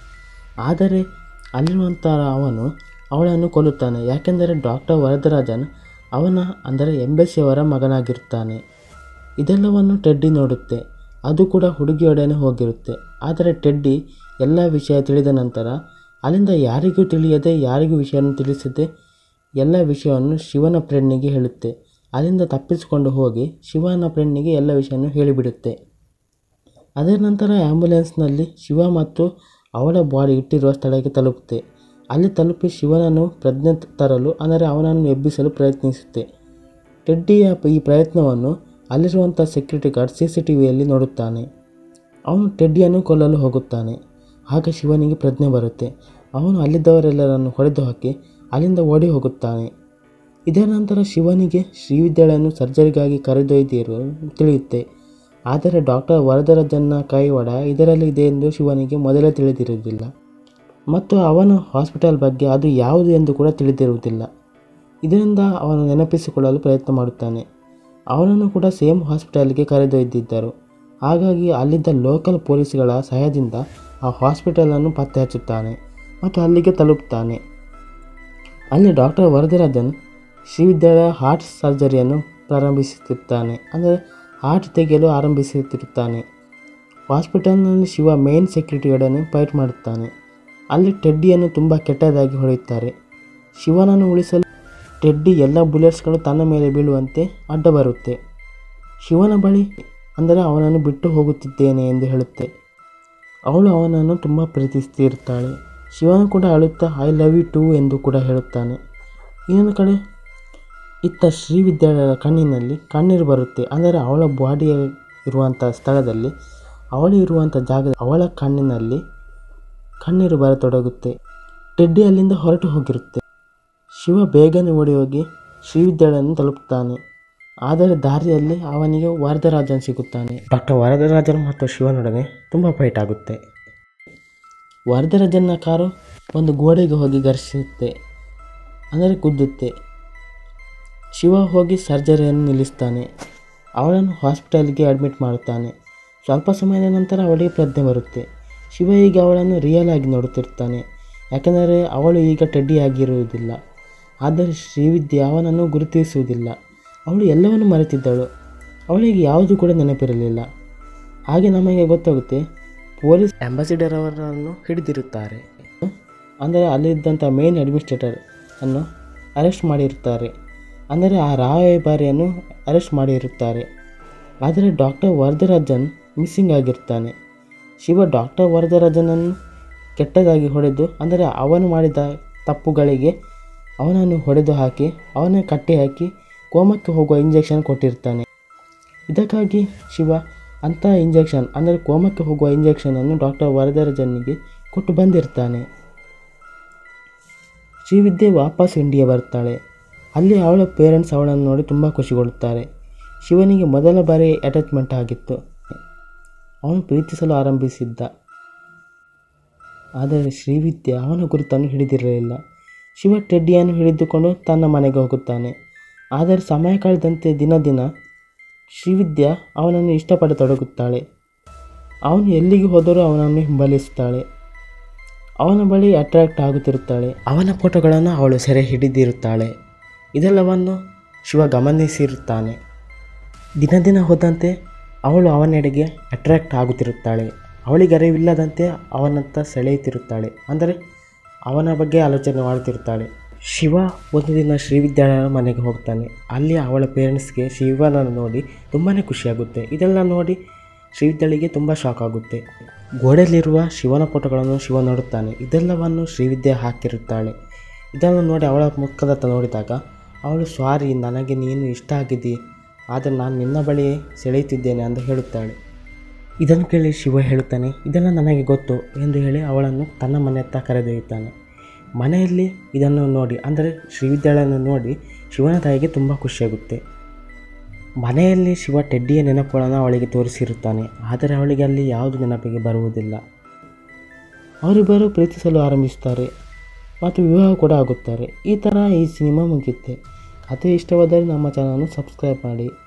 ಆದರೆ ಅಲ್ಲಿರುವಂಥ ಅವನು ಅವಳನ್ನು ಕೊಲ್ಲುತ್ತಾನೆ ಯಾಕೆಂದರೆ ಡಾಕ್ಟರ್ ವರದರಾಜನ್ ಅವನ ಅಂದರೆ ಎಂಬಸಿಯವರ ಮಗನಾಗಿರುತ್ತಾನೆ ಇದೆಲ್ಲವನ್ನು ಟೆಡ್ಡಿ ನೋಡುತ್ತೆ ಅದು ಕೂಡ ಹುಡುಗಿಯೊಡನೆ ಹೋಗಿರುತ್ತೆ ಆದರೆ ಟೆಡ್ಡಿ ಎಲ್ಲ ವಿಷಯ ತಿಳಿದ ನಂತರ ಅಲ್ಲಿಂದ ಯಾರಿಗೂ ತಿಳಿಯದೆ ಯಾರಿಗೂ ವಿಷಯವನ್ನು ತಿಳಿಸದೆ ಎಲ್ಲ ವಿಷಯವನ್ನು ಶಿವನ ಫ್ರೆಂಡ್ನಿಗೆ ಹೇಳುತ್ತೆ ಅಲ್ಲಿಂದ ತಪ್ಪಿಸಿಕೊಂಡು ಹೋಗಿ ಶಿವನ ಫ್ರೆಂಡ್ನಿಗೆ ಎಲ್ಲ ವಿಷಯವನ್ನು ಹೇಳಿಬಿಡುತ್ತೆ ಅದರ ನಂತರ ಆ್ಯಂಬುಲೆನ್ಸ್ನಲ್ಲಿ ಶಿವ ಮತ್ತು ಅವಳ ಬಾಡಿ ಇಟ್ಟಿರುವ ಸ್ಥಳಕ್ಕೆ ತಲುಪುತ್ತೆ ಅಲ್ಲಿ ತಲುಪಿ ಶಿವನನ್ನು ಪ್ರಜ್ಞೆ ತರಲು ಅಂದರೆ ಅವನನ್ನು ಎಬ್ಬಿಸಲು ಪ್ರಯತ್ನಿಸುತ್ತೆ ಟೆಡ್ಡಿಯ ಈ ಪ್ರಯತ್ನವನ್ನು ಅಲ್ಲಿರುವಂಥ security guard C C T ವಿಯಲ್ಲಿ ನೋಡುತ್ತಾನೆ ಅವನು ಟೆಡ್ಡಿಯನ್ನು ಕೊಲ್ಲಲು ಹೋಗುತ್ತಾನೆ ಆಗ ಶಿವನಿಗೆ ಪ್ರಜ್ಞೆ ಬರುತ್ತೆ ಅವನು ಅಲ್ಲಿದ್ದವರೆಲ್ಲರನ್ನು ಹೊಡೆದು ಹಾಕಿ ಅಲ್ಲಿಂದ ಓಡಿ ಹೋಗುತ್ತಾನೆ ಇದರ ನಂತರ ಶಿವನಿಗೆ ಶ್ರೀವಿದ್ಯಾಳನ್ನು ಸರ್ಜರಿಗಾಗಿ ಕರೆದೊಯ್ದಿರು ತಿಳಿಯುತ್ತೆ ಆದರೆ ಡಾಕ್ಟರ್ ವರದರಾಜನ್ನ ಕೈವಾಡ ಇದರಲ್ಲಿ ಇದೆ ಎಂದು ಶಿವನಿಗೆ ಮೊದಲೇ ತಿಳಿದಿರುವುದಿಲ್ಲ ಮತ್ತು ಅವನು ಹಾಸ್ಪಿಟಲ್ ಬಗ್ಗೆ ಅದು ಯಾವುದು ಎಂದು ಕೂಡ ತಿಳಿದಿರುವುದಿಲ್ಲ ಇದರಿಂದ ಅವನು ನೆನಪಿಸಿಕೊಳ್ಳಲು ಪ್ರಯತ್ನ ಮಾಡುತ್ತಾನೆ ಅವನನ್ನು ಕೂಡ ಸೇಮ್ ಹಾಸ್ಪಿಟಲ್ಗೆ ಕರೆದೊಯ್ದಿದ್ದರು ಹಾಗಾಗಿ ಅಲ್ಲಿದ್ದ ಲೋಕಲ್ ಪೊಲೀಸ್ಗಳ ಸಹಾಯದಿಂದ ಆ ಹಾಸ್ಪಿಟಲನ್ನು ಪತ್ತೆ ಹಚ್ಚುತ್ತಾನೆ ಮತ್ತು ಅಲ್ಲಿಗೆ ತಲುಪುತ್ತಾನೆ ಅಲ್ಲಿ ಡಾಕ್ಟರ್ ವರದರಾಜನ್ ಶ್ರೀವಿದ್ಯಾಲಯ ಹಾರ್ಟ್ ಸರ್ಜರಿಯನ್ನು ಪ್ರಾರಂಭಿಸುತ್ತಿರುತ್ತಾನೆ ಅಂದರೆ ಹಾರ್ಟ್ ತೆಗೆಯಲು ಆರಂಭಿಸುತ್ತಿರುತ್ತಾನೆ ಹಾಸ್ಪಿಟಲ್ನಲ್ಲಿ ಶಿವ ಮೇನ್ ಸೆಕ್ಯೂರಿಟಿಯೊಡನೆ ಫೈಟ್ ಮಾಡುತ್ತಾನೆ ಅಲ್ಲಿ ಟೆಡ್ಡಿಯನ್ನು ತುಂಬ ಕೆಟ್ಟದಾಗಿ ಹೊಡೆಯುತ್ತಾರೆ ಶಿವನನ್ನು ಉಳಿಸಲು ಟೆಡ್ಡಿ ಎಲ್ಲ ಬುಲೆಟ್ಸ್ಗಳು ತನ್ನ ಮೇಲೆ ಬೀಳುವಂತೆ ಅಡ್ಡ ಬರುತ್ತೆ ಶಿವನ ಬಳಿ ಅಂದರೆ ಅವನನ್ನು ಬಿಟ್ಟು ಹೋಗುತ್ತಿದ್ದೇನೆ ಎಂದು ಹೇಳುತ್ತೆ ಅವಳು ಅವನನ್ನು ತುಂಬ ಪ್ರೀತಿಸ್ತಿರ್ತಾಳೆ ಶಿವನ ಕೂಡ ಅಳುತ್ತಾ ಐ ಲವ್ ಯು ಟೂ ಎಂದು ಕೂಡ ಹೇಳುತ್ತಾನೆ ಇನ್ನೊಂದು ಕಡೆ ಇತ್ತ ಶ್ರೀವಿದ್ಯಾಳಯ ಕಣ್ಣಿನಲ್ಲಿ ಕಣ್ಣೀರು ಬರುತ್ತೆ ಅಂದರೆ ಅವಳ ಬಾಡಿಯ ಇರುವಂಥ ಸ್ಥಳದಲ್ಲಿ ಅವಳು ಇರುವಂಥ ಜಾಗ ಅವಳ ಕಣ್ಣಿನಲ್ಲಿ ಕಣ್ಣೀರು ಬರತೊಡಗುತ್ತೆ ಟೆಡ್ಡಿ ಅಲ್ಲಿಂದ ಹೊರಟು ಹೋಗಿರುತ್ತೆ ಶಿವ ಬೇಗನೆ ಓಡಿ ಹೋಗಿ ಶ್ರೀವಿದ್ಯಾಳಯನ್ನು ತಲುಪುತ್ತಾನೆ ಆದರೆ ದಾರಿಯಲ್ಲಿ ಅವನಿಗೆ ವರದರಾಜನ್ ಸಿಗುತ್ತಾನೆ ಡಾಕ್ಟರ್ ವರದರಾಜನ್ ಮತ್ತು ಶಿವನೊಡನೆ ತುಂಬ ಫೈಟ್ ಆಗುತ್ತೆ ವರದರಾಜನ್ನ ಕಾರು ಒಂದು ಗೋಡೆಗೆ ಹೋಗಿ ಘರ್ಷಿಸುತ್ತೆ ಅಂದರೆ ಗುದ್ದುತ್ತೆ ಶಿವ ಹೋಗಿ ಸರ್ಜರಿಯನ್ನು ನಿಲ್ಲಿಸ್ತಾನೆ ಅವಳನ್ನು ಹಾಸ್ಪಿಟಲ್ಗೆ ಅಡ್ಮಿಟ್ ಮಾಡುತ್ತಾನೆ ಸ್ವಲ್ಪ ಸಮಯದ ನಂತರ ಅವಳಿಗೆ ಪ್ರಜ್ಞೆ ಬರುತ್ತೆ ಶಿವ ಈಗ ಅವಳನ್ನು ರಿಯಲ್ ಆಗಿ ನೋಡುತ್ತಿರ್ತಾನೆ ಯಾಕೆಂದರೆ ಅವಳು ಈಗ ಟೆಡ್ಡಿ ಆಗಿರುವುದಿಲ್ಲ ಆದರೆ ಶ್ರೀವಿದ್ಯೆ ಅವನನ್ನು ಗುರುತಿಸುವುದಿಲ್ಲ ಅವಳು ಎಲ್ಲವನ್ನು ಮರೆತಿದ್ದಳು ಅವಳಿಗೆ ಯಾವುದು ಕೂಡ ನೆನಪಿರಲಿಲ್ಲ ಹಾಗೆ ನಮಗೆ ಗೊತ್ತಾಗುತ್ತೆ ಪೊಲೀಸ್ ಅಂಬಾಸಿಡರ್ ಅವರನ್ನು ಹಿಡಿದಿರುತ್ತಾರೆ ಅಂದರೆ ಅಲ್ಲಿದ್ದಂಥ ಮೇನ್ ಅಡ್ಮಿನಿಸ್ಟ್ರೇಟರ್ ಅನ್ನು ಅರೆಸ್ಟ್ ಮಾಡಿರುತ್ತಾರೆ ಅಂದರೆ ಆ ರಾಯಭಾರಿಯನ್ನು ಅರೆಸ್ಟ್ ಮಾಡಿರುತ್ತಾರೆ ಆದರೆ ಡಾಕ್ಟರ್ ವರದರಾಜನ್ ಮಿಸ್ಸಿಂಗ್ ಆಗಿರ್ತಾನೆ ಶಿವ ಡಾಕ್ಟರ್ ವರದರಾಜನನ್ನು ಕೆಟ್ಟದಾಗಿ ಹೊಡೆದು ಅಂದರೆ ಅವನು ಮಾಡಿದ ತಪ್ಪುಗಳಿಗೆ ಅವನನ್ನು ಹೊಡೆದು ಹಾಕಿ ಅವನ ಕಟ್ಟಿ ಹಾಕಿ ಕೋಮಕ್ಕೆ ಹೋಗುವ ಇಂಜೆಕ್ಷನ್ ಕೊಟ್ಟಿರ್ತಾನೆ ಇದಕ್ಕಾಗಿ ಶಿವ ಅಂಥ ಇಂಜೆಕ್ಷನ್ ಅಂದರೆ ಕೋಮಕ್ಕೆ ಹೋಗುವ ಇಂಜೆಕ್ಷನನ್ನು ಡಾಕ್ಟರ್ ವರದರಾಜನ್ನಿಗೆ ಕೊಟ್ಟು ಬಂದಿರ್ತಾನೆ ಶ್ರೀವಿದ್ಯೆ ವಾಪಸ್ ಇಂಡಿಯಾ ಬರ್ತಾಳೆ ಅಲ್ಲಿ ಅವಳ ಪೇರೆಂಟ್ಸ್ ಅವಳನ್ನು ನೋಡಿ ತುಂಬ ಖುಷಿಗೊಳ್ಳುತ್ತಾರೆ ಶಿವನಿಗೆ ಮೊದಲ ಬಾರಿ ಅಟ್ಯಾಚ್ಮೆಂಟ್ ಆಗಿತ್ತು ಅವನು ಪ್ರೀತಿಸಲು ಆರಂಭಿಸಿದ್ದ ಆದರೆ ಶ್ರೀವಿದ್ಯೆ ಅವನ ಗುರುತನ್ನು ಹಿಡಿದಿರಲಿಲ್ಲ ಶಿವ ಟೆಡ್ಡಿಯನ್ನು ಹಿಡಿದುಕೊಂಡು ತನ್ನ ಮನೆಗೆ ಹೋಗುತ್ತಾನೆ ಆದರೆ ಸಮಯ ಕಳೆದಂತೆ ದಿನ ದಿನ ಶ್ರೀವಿದ್ಯಾ ಅವನನ್ನು ಇಷ್ಟಪಡತೊಡಗುತ್ತಾಳೆ ಅವನು ಎಲ್ಲಿಗೆ ಹೋದರೂ ಅವನನ್ನು ಹಿಂಬಾಲಿಸುತ್ತಾಳೆ ಅವನ ಬಳಿ ಅಟ್ರಾಕ್ಟ್ ಆಗುತ್ತಿರುತ್ತಾಳೆ ಅವನ ಫೋಟೋಗಳನ್ನು ಅವಳು ಸೆರೆ ಹಿಡಿದಿರುತ್ತಾಳೆ ಇದೆಲ್ಲವನ್ನು ಶಿವ ಗಮನಿಸಿರುತ್ತಾನೆ ದಿನ ದಿನ ಹೋದಂತೆ ಅವಳು ಅವನೆಡೆಗೆ ಅಟ್ರಾಕ್ಟ್ ಆಗುತ್ತಿರುತ್ತಾಳೆ ಅವಳಿಗೆ ಅರಿವಿಲ್ಲದಂತೆ ಅವನತ್ತ ಸೆಳೆಯುತ್ತಿರುತ್ತಾಳೆ ಅಂದರೆ ಅವನ ಬಗ್ಗೆ ಆಲೋಚನೆ ಮಾಡುತ್ತಿರುತ್ತಾಳೆ ಶಿವ ಒಂದು ದಿನ ಶ್ರೀವಿದ್ಯಾಲಯ ಮನೆಗೆ ಹೋಗ್ತಾನೆ ಅಲ್ಲಿ ಅವಳ ಪೇರೆಂಟ್ಸ್ಗೆ ಶಿವನನ್ನು ನೋಡಿ ತುಂಬಾ ಖುಷಿಯಾಗುತ್ತೆ ಇದೆಲ್ಲ ನೋಡಿ ಶ್ರೀವಿದ್ಯಾಳಿಗೆ ತುಂಬ ಶಾಕ್ ಆಗುತ್ತೆ ಗೋಡೆಯಲ್ಲಿರುವ ಶಿವನ ಫೋಟೋಗಳನ್ನು ಶಿವ ನೋಡುತ್ತಾನೆ ಇದೆಲ್ಲವನ್ನು ಶ್ರೀವಿದ್ಯೆ ಹಾಕಿರುತ್ತಾಳೆ ಇದನ್ನು ನೋಡಿ ಅವಳ ಮುಖದತ್ತ ನೋಡಿದಾಗ ಅವಳು ಸ್ವಾರಿ ನನಗೆ ನೀನು ಇಷ್ಟ ಆಗಿದ್ದಿ ಆದರೆ ನಾನು ನಿನ್ನ ಬಳಿ ಸೆಳೆಯುತ್ತಿದ್ದೇನೆ ಎಂದು ಹೇಳುತ್ತಾಳೆ ಇದನ್ನು ಕೇಳಿ ಶಿವ ಹೇಳುತ್ತಾನೆ ಇದೆಲ್ಲ ನನಗೆ ಗೊತ್ತು ಎಂದು ಹೇಳಿ ಅವಳನ್ನು ತನ್ನ ಮನೆಯತ್ತ ಕರೆದೊಯ್ಯುತ್ತಾನೆ ಮನೆಯಲ್ಲಿ ಇದನ್ನು ನೋಡಿ ಅಂದರೆ ಶ್ರೀವಿದ್ಯಾಳಯನ್ನು ನೋಡಿ ಶಿವನ ತಾಯಿಗೆ ತುಂಬ ಖುಷಿಯಾಗುತ್ತೆ ಮನೆಯಲ್ಲಿ ಶಿವ ಟೆಡ್ಡಿಯ ನೆನಪುಗಳನ್ನು ಅವಳಿಗೆ ತೋರಿಸಿರುತ್ತಾನೆ ಆದರೆ ಅವಳಿಗೆ ಅಲ್ಲಿ ಯಾವುದು ನೆನಪಿಗೆ ಬರುವುದಿಲ್ಲ ಅವರಿಬ್ಬರು ಪ್ರೀತಿಸಲು ಆರಂಭಿಸುತ್ತಾರೆ ಮತ್ತು ವಿವಾಹ ಕೂಡ ಆಗುತ್ತಾರೆ ಈ ಥರ ಈ ಸಿನಿಮಾ ಮುಗಿಯುತ್ತೆ ಕಥೆ ಇಷ್ಟವಾದರೆ ನಮ್ಮ ಚಾನಲನ್ನು ಸಬ್ಸ್ಕ್ರೈಬ್ ಮಾಡಿ